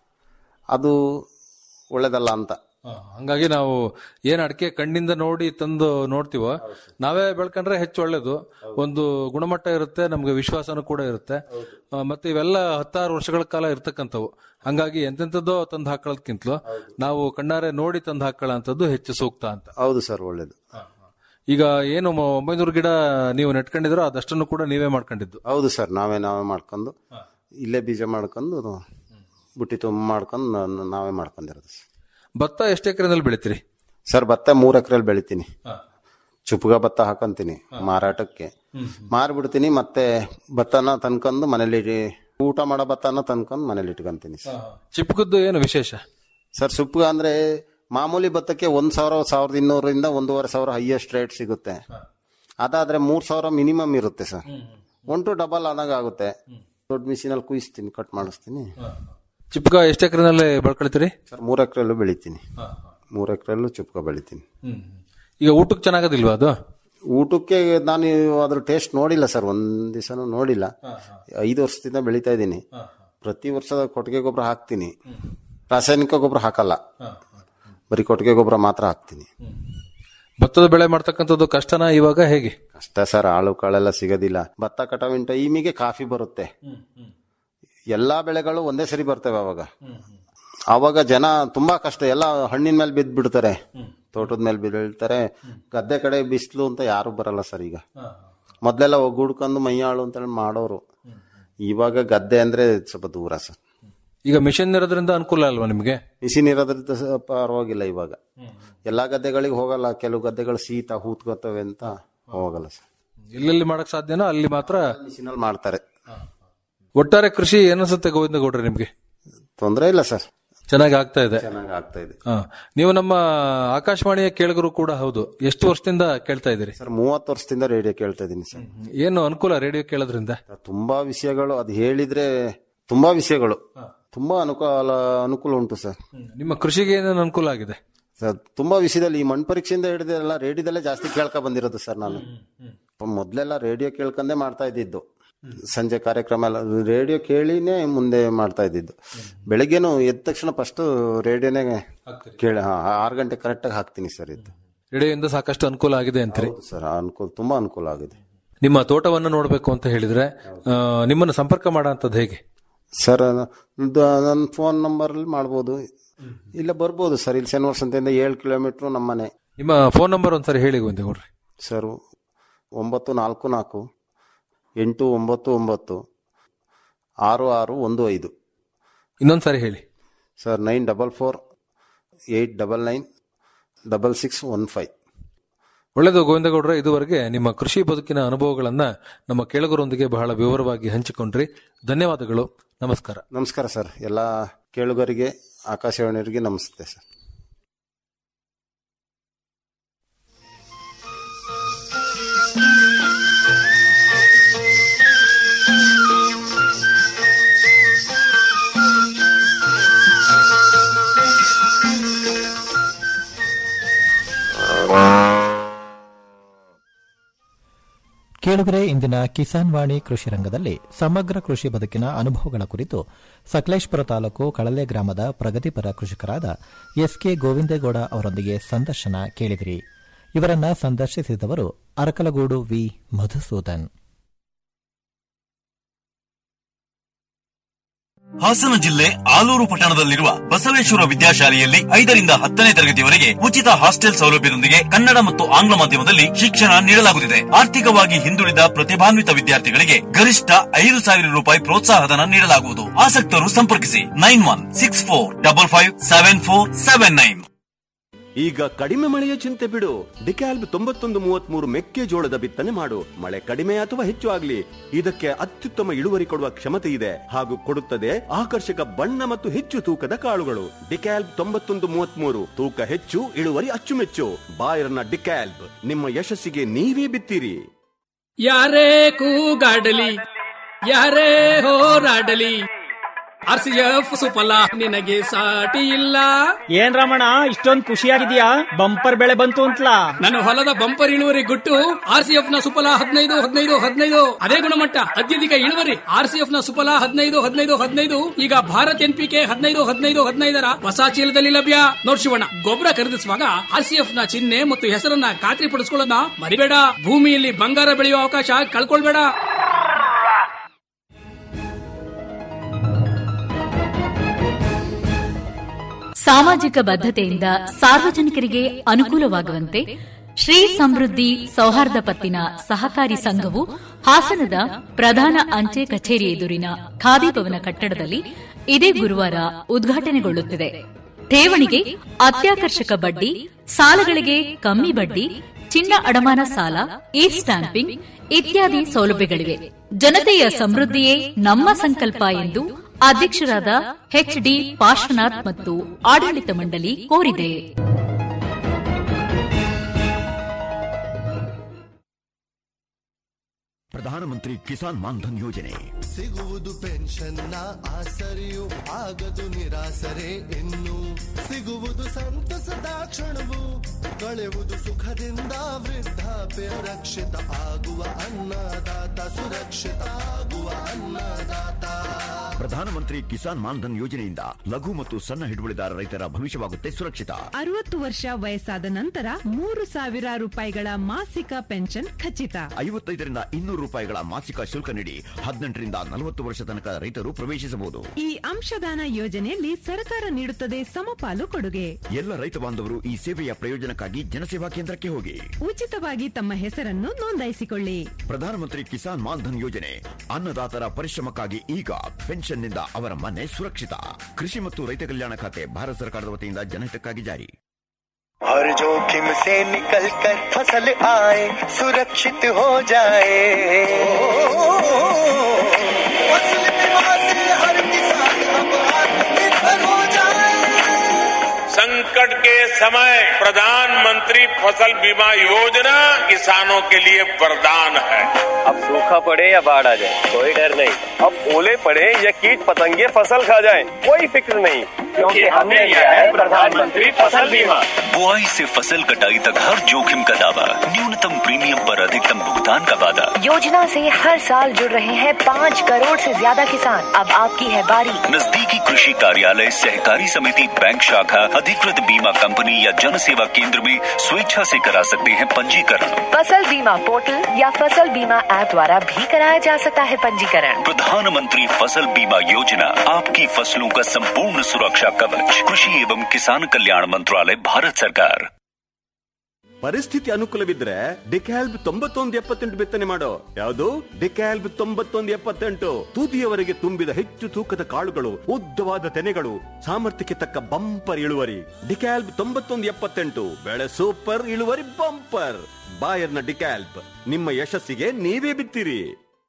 ಅದು ಒಳ್ಳೇದಲ್ಲ ಅಂತ ಹಂಗಾಗಿ ನಾವು ಏನ್ ಅಡಿಕೆ ಕಣ್ಣಿಂದ ನೋಡಿ ತಂದು ನೋಡ್ತೀವೋ ನಾವೇ ಬೆಳ್ಕೊಂಡ್ರೆ ಹೆಚ್ಚು ಒಳ್ಳೇದು ಒಂದು ಗುಣಮಟ್ಟ ಇರುತ್ತೆ ನಮ್ಗೆ ವಿಶ್ವಾಸನೂ ಕೂಡ ಇರುತ್ತೆ ಆ, ಮತ್ತೆ ಇವೆಲ್ಲ ಹತ್ತಾರು ವರ್ಷಗಳ ಕಾಲ ಇರ್ತಕ್ಕಂಥವು ಹಂಗಾಗಿ ಎಂತೆಂಥದ್ದೋ ತಂದು ಹಾಕೊಳ್ಳೋದ್ಕಿಂತಲೂ ನಾವು ಕಣ್ಣಾರೆ ನೋಡಿ ತಂದು ಹಾಕೊಳ್ಳೋ ಅಂಥದ್ದು ಹೆಚ್ಚು ಸೂಕ್ತ ಅಂತ ಹೌದು ಸರ್ ಒಳ್ಳೇದು ಈಗ ಏನು ಮ- ಒಂಬೈನೂರು ಗಿಡ ನೀವು ನೆಟ್ಕೊಂಡಿದ್ರೋ ಅದಷ್ಟನ್ನು ಕೂಡ ನೀವೇ ಮಾಡ್ಕೊಂಡಿದ್ದು ಹೌದು ಸರ್ ನಾವೇ ನಾವೇ ಮಾಡ್ಕೊಂಡು ಇಲ್ಲೇ ಬೀಜ ಮಾಡ್ಕೊಂಡು ಅದು ಬುಟ್ಟಿ ತುಂಬ ಮಾಡ್ಕೊಂಡು ನಾ- ನಾವೇ ಮಾಡ್ಕೊಂಡಿರೋದು ಸರ್. ಭತ್ತ ಎಷ್ಟು ಎಕರೆನಲ್ಲಿ ಬೆಳಿತೀರಿ ಸರ್ ಭತ್ತ ಮೂರು ಎಕರೆಯಲ್ಲಿ ಬೆಳಿತೀನಿ ಚುಪ್ಗ ಭತ್ತ ಹಾಕೊಂತೀನಿ ಮಾರಾಟಕ್ಕೆ ಮಾರ್ಬಿಡ್ತೀನಿ ಮತ್ತೆ ಭತ್ತನ ತಂದ್ಕೊಂಡು ಮನೇಲಿ ಇಡಿ- ಊಟ ಮಾಡೋ ಭತ್ತನ ತಂದ್ಕೊಂಡು ಮನೇಲಿ ಇಟ್ಕೊಂತೀನಿ ಸರ್. ಚಿಪ್ಕದ್ದು ಏನು ವಿಶೇಷ ಸರ್ ಸುಪ್ಗ ಅಂದ್ರೆ ಮಾಮೂಲಿ ಭತ್ತಕ್ಕೆ ಒಂದ್ ಸಾವಿರ ಸಾವಿರದ ಇನ್ನೂರರಿಂದ ಒಂದೂವರೆ ಸಾವಿರ ಹೈಯೆಸ್ಟ್ ರೇಟ್ ಸಿಗುತ್ತೆ ಅದಾದ್ರೆ ಮೂರ್ ಸಾವಿರ ಮಿನಿಮಮ್ ಇರುತ್ತೆ ಸರ್ ಒನ್ ಟು ಡಬಲ್ ಆದಾಗ ಆಗುತ್ತೆ ದೊಡ್ಡ ಮಿಷಿನಲ್ಲಿ ಕುಯಿಸ್ತೀನಿ ಕಟ್ ಮಾಡಿಸ್ತೀನಿ ಚಿಪ್ಕ ಎಷ್ಟು ಎಕರೆನಲ್ಲಿ ಬೆಳ್ಕೊಳ್ತೀರಿ ಸರ್ ಮೂರ್ ಎಕರೆಲ್ಲೂ ಬೆಳಿತೀನಿ ಮೂರ್ ಎಕರೆಲ್ಲೂ ಚುಪ್ಕ ಬೆಳಿತೀನಿ ಈಗ ಊಟಕ್ಕೆ ಚೆನ್ನಾಗೋದಿಲ್ವಾ ಅದು ಊಟಕ್ಕೆ ನಾನು ಅದ್ರ ಟೇಸ್ಟ್ ನೋಡಿಲ್ಲ ಸರ್ ಒಂದ್ ದಿವಸನೂ ನೋಡಿಲ್ಲ ಐದು ವರ್ಷದಿಂದ ಬೆಳಿತಾ ಇದ್ದೀನಿ ಪ್ರತಿ ವರ್ಷ ಕೊಟ್ಟಿಗೆ ಗೊಬ್ಬರ ಹಾಕ್ತೀನಿ ರಾಸಾಯನಿಕ ಗೊಬ್ಬರ ಹಾಕಲ್ಲ ಬರೀ ಕೊಟ್ಟಿಗೆ ಗೊಬ್ಬರ ಮಾತ್ರ ಹಾಕ್ತೀನಿ ಭತ್ತದ ಬೆಳೆ ಮಾಡ್ತಕ್ಕಂಥದ್ದು ಕಷ್ಟನಾ ಇವಾಗ ಹೇಗೆ ಕಷ್ಟ ಸರ್ ಆಳು ಕಾಳೆಲ್ಲ ಸಿಗೋದಿಲ್ಲ ಭತ್ತ ಕಟಾವಿನ ಟೈಮಿಗೆ ಕಾಫಿ ಬರುತ್ತೆ ಎಲ್ಲಾ ಬೆಳೆಗಳು ಒಂದೇ ಸರಿ ಬರ್ತವೆ ಅವಾಗ ಅವಾಗ ಜನ ತುಂಬಾ ಕಷ್ಟ ಎಲ್ಲ ಹಣ್ಣಿನ ಮೇಲೆ ಬಿದ್ದು ಬಿಡ್ತಾರೆ ತೋಟದ ಮೇಲೆ ಬೀಳ್ತಾರೆ ಗದ್ದೆ ಕಡೆ ಬಿಸಿಲು ಅಂತ ಯಾರು ಬರಲ್ಲ ಸರ್ ಈಗ ಮೊದ್ಲೆಲ್ಲ ಒಗ್ಗೂಡ್ಕೊಂಡು ಮೈಯಾಳು ಅಂತ ಹೇಳಿ ಮಾಡೋರು ಇವಾಗ ಗದ್ದೆ ಅಂದ್ರೆ ಸ್ವಲ್ಪ ದೂರ ಸರ್ ಈಗ ಮಿಷನ್ ಇರೋದ್ರಿಂದ ಅನುಕೂಲ ಅಲ್ವಾ ನಿಮಗೆ ಮಿಷಿನ್ ಇರೋದ್ರಿಂದ ಸ- ಪರವಾಗಿಲ್ಲ ಇವಾಗ ಎಲ್ಲಾ ಗದ್ದೆಗಳಿಗೆ ಹೋಗಲ್ಲ ಕೆಲವು ಗದ್ದೆಗಳು ಶೀತ ಹೂತ್ಕೋತವೆ ಅಂತ ಹೋಗಲ್ಲ ಸರ್ ಎಲ್ಲೆಲ್ಲಿ ಮಾಡಕ್ ಸಾಧ್ಯನೋ ಅಲ್ಲಿ ಮಾತ್ರ ಮಿಷಿನಲ್ಲಿ ಮಾಡ್ತಾರೆ ಒಟ್ಟಾರೆ ಕೃಷಿ ಏನನ್ಸುತ್ತೆ ಗೋವಿಂದ ಗೌಡ್ರೆ ನಿಮ್ಗೆ ತೊಂದರೆ ಇಲ್ಲ ಸರ್ ಚೆನ್ನಾಗಿ ಆಗ್ತಾ ಇದೆ ಚೆನ್ನಾಗಿ ಆಗ್ತಾ ಇದೆ ಹಾ. ನೀವು ನಮ್ಮ ಆಕಾಶವಾಣಿಯ ಕೇಳಿಗರು ಕೂಡ ಹೌದು ಎಷ್ಟು ವರ್ಷದಿಂದ ಕೇಳ್ತಾ ಇದ್ದೀರಿ ಸರ್ ಮೂವತ್ತು ವರ್ಷದಿಂದ ರೇಡಿಯೋ ಕೇಳ್ತಾ ಇದ್ದೀನಿ ಸರ್ ಏನು ಅನುಕೂಲ ರೇಡಿಯೋ ಕೇಳೋದ್ರಿಂದ ತುಂಬಾ ವಿಷಯಗಳು ಅದು ಹೇಳಿದ್ರೆ ತುಂಬಾ ವಿಷಯಗಳು ತುಂಬಾ ಅನುಕೂಲ ಅನುಕೂಲ ಉಂಟು ಸರ್ ನಿಮ್ಮ ಕೃಷಿಗೆ ಏನೇನು ಅನುಕೂಲ ಆಗಿದೆ ಸರ್ ತುಂಬಾ ವಿಷಯದಲ್ಲಿ ಈ ಮಣ್ಣು ಪರೀಕ್ಷೆಯಿಂದ ಹಿಡಿದೆಲ್ಲ ರೇಡಿಯೋದಲ್ಲೇ ಜಾಸ್ತಿ ಕೇಳ್ಕೊ ಬಂದಿರೋದು ಸರ್ ನಾನು ಮೊದ್ಲೆಲ್ಲ ರೇಡಿಯೋ ಕೇಳ್ಕೊಂಡೇ ಮಾಡ್ತಾ ಇದ್ದಿದ್ದು ಸಂಜೆ ಕಾರ್ಯಕ್ರಮ ಎಲ್ಲ ರೇಡಿಯೋ ಕೇಳಿನೇ ಮುಂದೆ ಮಾಡ್ತಾ ಇದ್ದಿದ್ದು ಬೆಳಗ್ಗೆನು ಎದ್ದ ತಕ್ಷಣ ಫಸ್ಟ್ ರೇಡಿಯೋನೇ ಕೇಳಿ ಹಾ, ಆರು ಗಂಟೆ ಕರೆಕ್ಟಾಗಿ ಹಾಕ್ತೀನಿ ಸರ್ ಇದು ರೇಡಿಯೋಯಿಂದ ಸಾಕಷ್ಟು ಅನುಕೂಲ ಆಗಿದೆ ಅಂತೀರಿ ಹೌದು ಸರ್ ಅನುಕೂಲ ತುಂಬಾ ಅನುಕೂಲ ಆಗಿದೆ ನಿಮ್ಮ ತೋಟವನ್ನು ನೋಡಬೇಕು ಅಂತ ಹೇಳಿದ್ರೆ ಆ, ನಿಮ್ಮನ್ನು ಸಂಪರ್ಕ ಮಾಡೋಂಥದ್ದು ಹೇಗೆ ಸರ್ ನನ್ನ ಫೋನ್ ನಂಬರಲ್ಲಿ ಮಾಡ್ಬೋದು ಇಲ್ಲ ಬರ್ಬೋದು ಸರ್ ಇಲ್ಲಿ ಶನಿವಾರ ಸಂತೆಯಿಂದ ಏಳು ಕಿಲೋಮೀಟ್ರು ನಮ್ಮ ಮನೆ ನಿಮ್ಮ ಫೋನ್ ನಂಬರ್ ಒಂದ್ಸರಿ ಹೇಳಿ ಗೋವಿಂದ ಗೌಡ್ರೆ ಸರ್ ಒಂಬತ್ತು ನಾಲ್ಕು ನಾಲ್ಕು ಎಂಟು ಒಂಬತ್ತು ಒಂಬತ್ತು ಆರು ಆರು ಒಂದು ಐದು ಇನ್ನೊಂದ್ಸರಿ ಹೇಳಿ sir nine double four eight double nine double six one five ಒಳ್ಳೆಯದು ಗೋವಿಂದಗೌಡ್ರೆ ಇದುವರೆಗೆ ನಿಮ್ಮ ಕೃಷಿ ಬದುಕಿನ ಅನುಭವಗಳನ್ನ ನಮ್ಮ ಕೇಳುಗರೊಂದಿಗೆ ಬಹಳ ವಿವರವಾಗಿ ಹಂಚಿಕೊಂಡ್ರಿ ಧನ್ಯವಾದಗಳು ನಮಸ್ಕಾರ ನಮಸ್ಕಾರ ಸರ್ ಎಲ್ಲ ಕೇಳುಗರಿಗೆ ಆಕಾಶವಾಣಿಯವರಿಗೆ ನಮಸ್ತೆ ಸರ್ ಕೇಳುಗರೆ ಇಂದಿನ ಕಿಸಾನ್ ವಾಣಿ ಕೃಷಿ ರಂಗದಲ್ಲಿ ಸಮಗ್ರ ಕೃಷಿ ಬದುಕಿನ ಅನುಭವಗಳ ಕುರಿತು ಸಕಲೇಶ್ಪುರ ತಾಲೂಕು ಕಳಲೆ ಗ್ರಾಮದ ಪ್ರಗತಿಪರ ಕೃಷಿಕರಾದ ಎಸ್ಕೆ ಗೋವಿಂದೇಗೌಡ ಅವರೊಂದಿಗೆ ಸಂದರ್ಶನ ಕೇಳಿದಿರಿ ಇವರನ್ನ ಸಂದರ್ಶಿಸಿದವರು ಅರಕಲಗೂಡು ವಿ ಮಧುಸೂದನ್ ಹಾಸನ ಜಿಲ್ಲೆ ಆಲೂರು ಪಟ್ಟಣದಲ್ಲಿರುವ ಬಸವೇಶ್ವರ ವಿದ್ಯಾಶಾಲೆಯಲ್ಲಿ ಐದರಿಂದ ಹತ್ತನೇ ತರಗತಿವರೆಗೆ ಉಚಿತ ಹಾಸ್ಟೆಲ್ ಸೌಲಭ್ಯದೊಂದಿಗೆ ಕನ್ನಡ ಮತ್ತು ಆಂಗ್ಲ ಮಾಧ್ಯಮದಲ್ಲಿ ಶಿಕ್ಷಣ ನೀಡಲಾಗುತ್ತಿದೆ ಆರ್ಥಿಕವಾಗಿ ಹಿಂದುಳಿದ ಪ್ರತಿಭಾನ್ವಿತ ವಿದ್ಯಾರ್ಥಿಗಳಿಗೆ ಗರಿಷ್ಠ ಐದು ಸಾವಿರ ರೂಪಾಯಿ ಪ್ರೋತ್ಸಾಹಧನ ನೀಡಲಾಗುವುದು ಆಸಕ್ತರು ಸಂಪರ್ಕಿಸಿ nine one six four double five seven four seven nine ಈಗ ಕಡಿಮೆ ಮಳೆಯ ಚಿಂತೆ ಬಿಡು ಡಿಕ್ಯಾಲ್ಬ್ ತೊಂಬತ್ತೊಂದು ಮೂವತ್ಮೂರು ಮೆಕ್ಕೆಜೋಳದ ಬಿತ್ತನೆ ಮಾಡು ಮಳೆ ಕಡಿಮೆ ಅಥವಾ ಹೆಚ್ಚು ಆಗ್ಲಿ ಇದಕ್ಕೆ ಅತ್ಯುತ್ತಮ ಇಳುವರಿ ಕೊಡುವ ಕ್ಷಮತೆ ಇದೆ ಹಾಗೂ ಕೊಡುತ್ತದೆ ಆಕರ್ಷಕ ಬಣ್ಣ ಮತ್ತು ಹೆಚ್ಚು ತೂಕದ ಕಾಳುಗಳು ಡಿಕ್ಯಾಲ್ಬ್ ತೊಂಬತ್ತೊಂದು ಮೂವತ್ಮೂರು ತೂಕ ಹೆಚ್ಚು ಇಳುವರಿ ಅಚ್ಚುಮೆಚ್ಚು ಬಾಯರ್ನ ಡಿಕ್ಯಾಲ್ಬ್ ನಿಮ್ಮ ಯಶಸ್ಸಿಗೆ ನೀವೇ ಬಿತ್ತೀರಿ ಯಾರೇ ಕೂಗಾಡಲಿ ಯಾರೇ ಹೋರಾಡಲಿ ಆರ್ ಸಿ ಎಫ್ ಸುಫಲ ನಿನಗೆ ಸಾಟಿ ಇಲ್ಲ ಏನ್ ರಮಣ ಇಷ್ಟೊಂದ್ ಖುಷಿಯಾಗಿದ್ಯಾ ಬಂಪರ್ ಬೆಳೆ ಬಂತು ಅಂತಲಾ ನನ್ನ ಹೊಲದ ಬಂಪರ್ ಇಳುವರಿ ಗುಟ್ಟು ಆರ್ ಸಿ ಎಫ್ ನ ಸುಫಲ ಹದಿನೈದು ಹದಿನೈದು ಹದಿನೈದು ಅದೇ ಗುಣಮಟ್ಟ ಅತ್ಯಧಿಕ ಇಳುವರಿ ಆರ್ ಸಿ ಎಫ್ ನ ಸುಫಲ ಹದಿನೈದು ಹದಿನೈದು ಹದಿನೈದು ಈಗ ಭಾರತ್ ಎನ್ ಪಿ ಕೆ ಹದಿನೈದು ಹದಿನೈದು ಹದಿನೈದರ ಹೊಸ ಚೀಲದಲ್ಲಿ ಲಭ್ಯ ನೋಡ್ ಶಿವಣ್ಣ ಗೊಬ್ಬರ ಖರೀದಿಸುವಾಗ ಆರ್ ಸಿ ಎಫ್ ನ ಚಿಹ್ನೆ ಮತ್ತು ಹೆಸರನ್ನ ಖಾತ್ರಿಪಡಿಸಿಕೊಳ್ಳೋದನ್ನ ಮರಿಬೇಡ ಭೂಮಿಯಲ್ಲಿ ಬಂಗಾರ ಬೆಳೆಯುವ ಅವಕಾಶ ಕಳ್ಕೊಳ್ಬೇಡ ಸಾಮಾಜಿಕ ಬದ್ಧತೆಯಿಂದ ಸಾರ್ವಜನಿಕರಿಗೆ ಅನುಕೂಲವಾಗುವಂತೆ ಶ್ರೀ ಸಮೃದ್ಧಿ ಸೌಹಾರ್ದ ಪತ್ತಿನ ಸಹಕಾರಿ ಸಂಘವು ಹಾಸನದ ಪ್ರಧಾನ ಅಂಚೆ ಕಚೇರಿ ಎದುರಿನ ಖಾದಿ ಭವನ ಕಟ್ಟಡದಲ್ಲಿ ಇದೇ ಗುರುವಾರ ಉದ್ಘಾಟನೆಗೊಳ್ಳುತ್ತಿದೆ ಠೇವಣಿಗೆ ಅತ್ಯಾಕರ್ಷಕ ಬಡ್ಡಿ ಸಾಲಗಳಿಗೆ ಕಮ್ಮಿ ಬಡ್ಡಿ ಚಿನ್ನ ಅಡಮಾನ ಸಾಲ ಇ ಸ್ಟಾಂಪಿಂಗ್ ಇತ್ಯಾದಿ ಸೌಲಭ್ಯಗಳಿವೆ ಜನತೆಯ ಸಮೃದ್ಧಿಯೇ ನಮ್ಮ ಸಂಕಲ್ಪ ಎಂದು ಅಧ್ಯಕ್ಷರಾದ ಎಚ್ ಡಿ ಪಾರ್ಶ್ವನಾಥ್ ಮತ್ತು ಆಡಳಿತ ಮಂಡಳಿ ಕೋರಿದೆ ಪ್ರಧಾನಮಂತ್ರಿ ಕಿಸಾನ್ ಮಾನ್ಧನ್ ಯೋಜನೆ ಸಿಗುವುದು ಪೆನ್ಷನ್ನ ಆಸರೆಯು ಆಗದು ನಿರಾಸರೆ ಇನ್ನು ಸಿಗುವುದು ಸಂತಸದ ಕ್ಷಣವು ಕಳೆಯುವುದು ಸುಖದಿಂದ ವೃದ್ಧಾಪ್ಯ ರಕ್ಷಿತ ಆಗುವ ಅನ್ನದಾತ ಸುರಕ್ಷಿತ ಆಗುವ ಅನ್ನದಾತ ಪ್ರಧಾನಮಂತ್ರಿ ಕಿಸಾನ್ ಮಾನ್ಧನ್ ಯೋಜನೆಯಿಂದ ಲಘು ಮತ್ತು ಸಣ್ಣ ಹಿಡುವಳಿದಾರ ರೈತರ ಭವಿಷ್ಯವಾಗುತ್ತೆ ಸುರಕ್ಷಿತ ಅರವತ್ತು ವರ್ಷ ವಯಸ್ಸಾದ ನಂತರ ಮೂರು ಸಾವಿರ ರೂಪಾಯಿಗಳ ಮಾಸಿಕ ಪೆನ್ಷನ್ ಖಚಿತ ಐವತ್ತೈದರಿಂದ ಇನ್ನೂರು ರೂಪಾಯಿಗಳ ಮಾಸಿಕ ಶುಲ್ಕ ನೀಡಿ ಹದಿನೆಂಟರಿಂದ ನಲವತ್ತು ವರ್ಷ ತನಕ ರೈತರು ಪ್ರವೇಶಿಸಬಹುದು ಈ ಅಂಶದಾನ ಯೋಜನೆಯಲ್ಲಿ ಸರ್ಕಾರ ನೀಡುತ್ತದೆ ಸಮಪಾಲು ಕೊಡುಗೆ ಎಲ್ಲ ರೈತ ಬಾಂಧವರು ಈ ಸೇವೆಯ ಪ್ರಯೋಜನಕ್ಕಾಗಿ ಜನಸೇವಾ ಕೇಂದ್ರಕ್ಕೆ ಹೋಗಿ ಉಚಿತವಾಗಿ ತಮ್ಮ ಹೆಸರನ್ನು ನೋಂದಾಯಿಸಿಕೊಳ್ಳಿ ಪ್ರಧಾನಮಂತ್ರಿ ಕಿಸಾನ್ ಮಾನ್ಧನ್ ಯೋಜನೆ ಅನ್ನದಾತರ ಪರಿಶ್ರಮಕ್ಕಾಗಿ ಈಗ ಪೆನ್ಷನ್ನಿಂದ ಅವರ ಮನೆ ಸುರಕ್ಷಿತ ಕೃಷಿ ಮತ್ತು ರೈತ ಕಲ್ಯಾಣ ಖಾತೆ ಭಾರತ ಸರ್ಕಾರದ ವತಿಯಿಂದ ಜನಹಿತಕ್ಕಾಗಿ ಜಾರಿ हर जोखिम से निकल कर फसल आए सुरक्षित हो जाए फसल बीमा से हर किसान अब आत्मनिर्भर हो जाए संकट के समय प्रधानमंत्री फसल बीमा योजना किसानों के लिए वरदान है अब सूखा पड़े या बाढ़ आ जाए कोई डर नहीं अब ओले पड़े या कीट पतंगे फसल खा जाए कोई फिक्र नहीं क्योंकि हमने लिया है प्रधानमंत्री फसल बीमा बुआई से फसल कटाई तक हर जोखिम का दावा न्यूनतम प्रीमियम पर अधिकतम भुगतान का वादा योजना से हर साल जुड़ रहे हैं पाँच करोड़ से ज्यादा किसान अब आपकी है बारी नजदीकी कृषि कार्यालय सहकारी समिति बैंक शाखा अधिकृत बीमा कंपनी या जन सेवा केंद्र में स्वेच्छा से करा सकते हैं पंजीकरण फसल बीमा पोर्टल या फसल बीमा ऐप द्वारा भी कराया जा सकता है पंजीकरण प्रधानमंत्री फसल बीमा योजना आपकी फसलों का संपूर्ण सुरक्षा कवच कृषि एवं किसान कल्याण मंत्रालय भारत सरकार ಪರಿಸ್ಥಿತಿ ಅನುಕೂಲವಿದ್ರೆ ಡಿಕ್ಯಾಲ್ಬ್ ತೊಂಬತ್ತೊಂದು ಎಪ್ಪತ್ತೆಂಟು ಬಿತ್ತನೆ ಮಾಡೋ ಯಾವುದು ಡಿಕ್ಯಾಲ್ಬ್ ತೊಂಬತ್ತೊಂದು ಎಪ್ಪತ್ತೆಂಟು ತುದಿಯವರೆಗೆ ತುಂಬಿದ ಹೆಚ್ಚು ತೂಕದ ಕಾಳುಗಳು ಉದ್ದವಾದ ತೆನೆಗಳು ಸಾಮರ್ಥ್ಯಕ್ಕೆ ತಕ್ಕ ಬಂಪರ್ ಇಳುವರಿ ಡಿಕ್ಯಾಲ್ಬ್ ತೊಂಬತ್ತೊಂದು ಎಪ್ಪತ್ತೆಂಟು ಬೆಳೆ ಸೂಪರ್ ಇಳುವರಿ ಬಂಪರ್ ಬಾಯರ್ನ ಡಿಕ್ಯಾಲ್ಬ್ ನಿಮ್ಮ ಯಶಸ್ಸಿಗೆ ನೀವೇ ಬಿತ್ತಿರಿ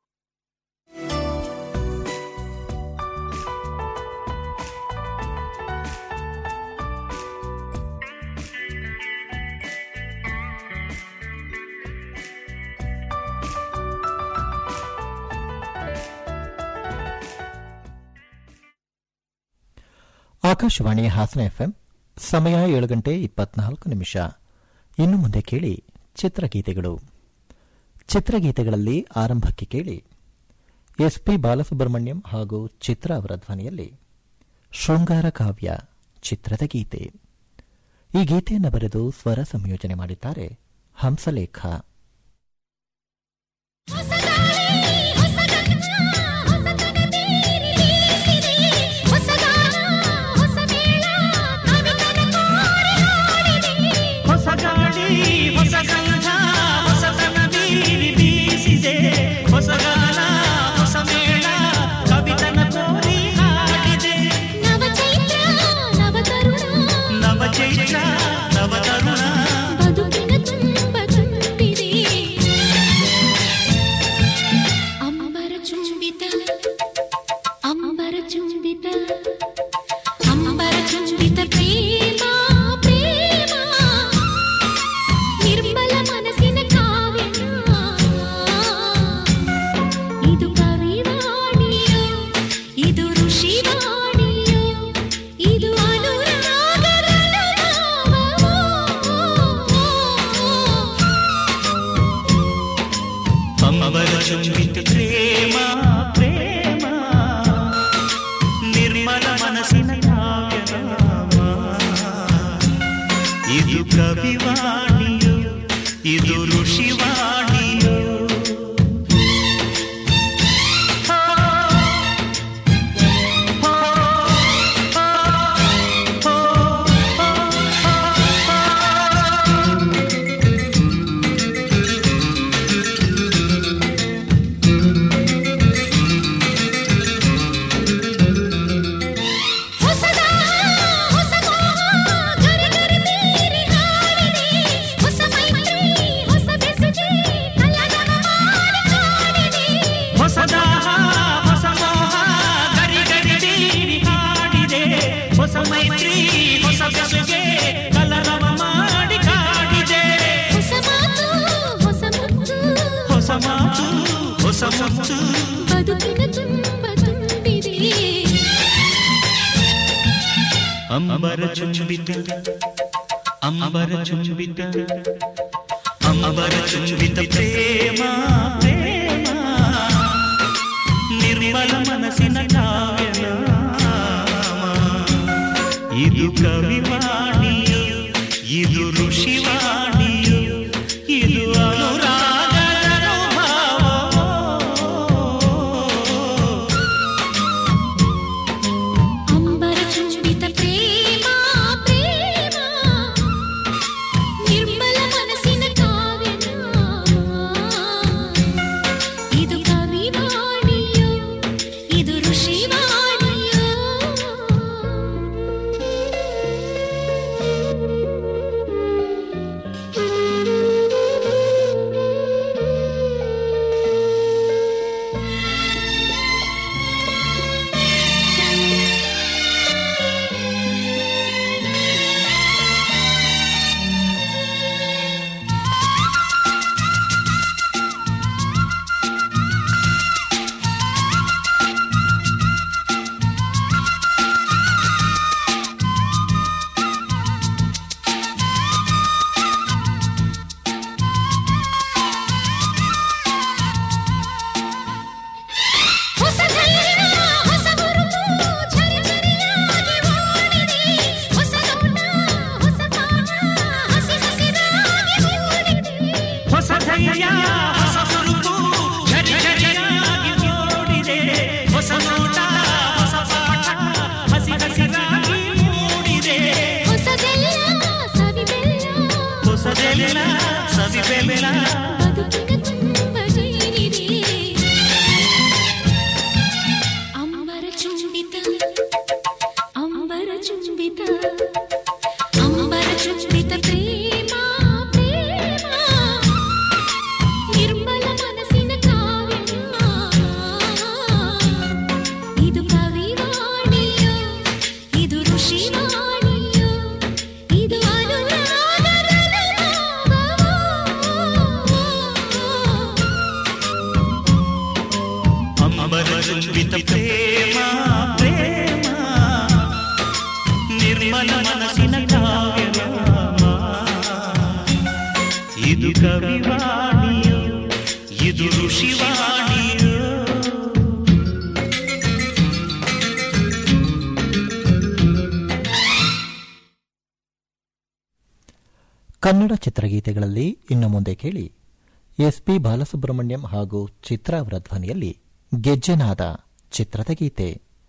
ಆಕಾಶವಾಣಿ ಹಾಸನ ಎಫ್ಎಂ ಸಮಯ ಏಳು ಗಂಟೆ ಇಪ್ಪತ್ನಾಲ್ಕು ನಿಮಿಷ ಇನ್ನು ಮುಂದೆ ಕೇಳಿ ಚಿತ್ರಗೀತೆಗಳು ಚಿತ್ರಗೀತೆಗಳಲ್ಲಿ ಆರಂಭಕ್ಕೆ ಕೇಳಿ ಎಸ್ಪಿ ಬಾಲಸುಬ್ರಹ್ಮಣ್ಯಂ ಹಾಗೂ ಚಿತ್ರ ಅವರ ಧ್ವನಿಯಲ್ಲಿ ಶೃಂಗಾರ ಕಾವ್ಯ ಚಿತ್ರದ ಗೀತೆ ಈ ಗೀತೆಯನ್ನು ಬರೆದು ಸ್ವರ ಸಂಯೋಜನೆ ಮಾಡಿದ್ದಾರೆ ಹಂಸಲೇಖ ಚುಂಬಿತ ಪ್ರೇಮ ಪ್ರೇಮ ನಿರ್ಮಲ ಮನಸ್ಸಿನ ಕಾವ್ಯನಾಮ ಇದು ಕವಿವಾಣಿಯು ಇದು ಋಷಿವಾಣಿಯು ಹೊಸದ ಹೊಸ ಮೋಹ ಗರಿ ಗರಿ ಬೀರಿ ಹಾಡಿದೆ ಹೊಸ ಮೈತ್ರಿ ಹೊಸ ಬೆಸುಗೆ ಕಲರವ ಮಾಡಿ ಕಾಡಿದೆ ಹೊಸ ಮಾತು ಹೊಸ ಮುತ್ತು ಹೊಸ ಮುತ್ತು ಬದುಕಿನ ತುಂಬ ತುಂಬಿದೆ ಅಂಬರ ಚುಂಬಿತ ಅಂಬರ ಚುಂಬಿತ ಅಂಬರ ಚುಂಬಿತ ಪ್ರೇಮ ಪ್ರೇಮ ನಿರ್ಮಲ ಮನಸ್ಸಿನ ಕಾವ್ಯನಾಮ ಇದು ಕವಿವಾಣಿಯು ಇದು ಋಷಿವಾಣಿಯು ಇದು ಅನುರಾಗದ ಅಂಬರ ಚುಂಬಿತ ಪ್ರೇಮ ಪ್ರೇಮ ನಿರ್ಮಲ ಮನಸ್ಸಿನ ಕಾವ್ಯನಾಮ ಇದು ಕವಿವಾಣಿಯೋ ಇದು ಋಷಿವಾಣಿಯೋ ಹೊಸ ಧೈರ್ಯ ಹೊಸ ಗುರುತು ಝರಿ ಝರಿಯಾಗಿ ಓಡಿದೆ ಹೊಸ ನೋಟ ಹೊಸ ಕಾಣ ಹಸಿ ಹಸಿರಾಗಿ ಮೂಡಿದೆ ಹೊಸ ಧೈರ್ಯ ಹೊಸ ಹುರುಪು ಝರಿ ಝರಿಯಾಗಿ ಓಡಿದೆ ಹೊಸ ನೋಟ ಹೊಸ ಪಾಠ ಹಸಿ ಹಸಿರಾಗಿ ಮೂಡಿದೆ ಹೊಸದೆಲ್ಲ ಸವಿಬೆಲ್ಲ ಹೊಸದೆಲ್ಲ ಸವಿಬೆಲ್ಲ ಬದುಕಿನ ತುಂಬ ಜೇನಿದೆ ಅಂಬರ ಚುಂಬಿತ ಅಂಬರ ಚುಂಬಿತ ಅಂಬರ ಚುಂಬಿತ ಪ್ರೇಮ ಪ್ರೇಮ ನಿರ್ಮಲ ಮನಸ್ಸಿನ ಕಾವ್ಯನಾಮ ಇದು ಕವಿವಾಣಿಯೋ ಇದು ಋಷಿವಾಣಿಯೋ ಇದು ಅನುರಾಗದ ಅಂಬರ ಚುಂಬಿತ ಪ್ರೇಮ ಪ್ರೇಮ ನಿರ್ಮಲ ಮನಸ್ಸಿನ ಕಾವ್ಯನಾಮ ಇದು ಕವಿವಾಣಿಯು ಇದು ಋಷಿವಾಣಿಯು ಕನ್ನಡ ಚಿತ್ರಗೀತೆಗಳಲ್ಲಿ ಇನ್ನು ಮುಂದೆ ಕೇಳಿ ಎಸ್ಪಿ ಬಾಲಸುಬ್ರಹ್ಮಣ್ಯಂ ಹಾಗೂ ಚಿತ್ರ ಅವರ ಧ್ವನಿಯಲ್ಲಿ ಗೆಜ್ಜೆನಾದ ಚಿತ್ರದ ಗೀತೆ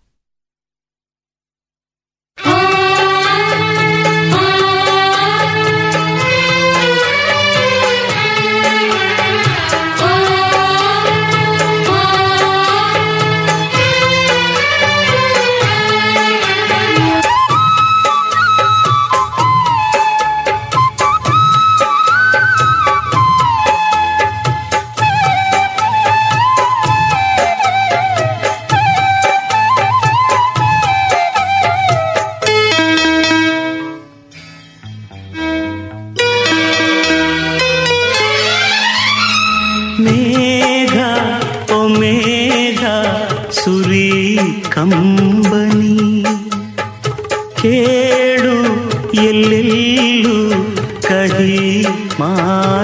ಮೇಘ ಓ ಮೇಘ ಸುರಿ ಕಂಬನಿ ಕೇಳು ಎಲ್ಲೆಲ್ಲೂ ಕಹಿ ಮಾ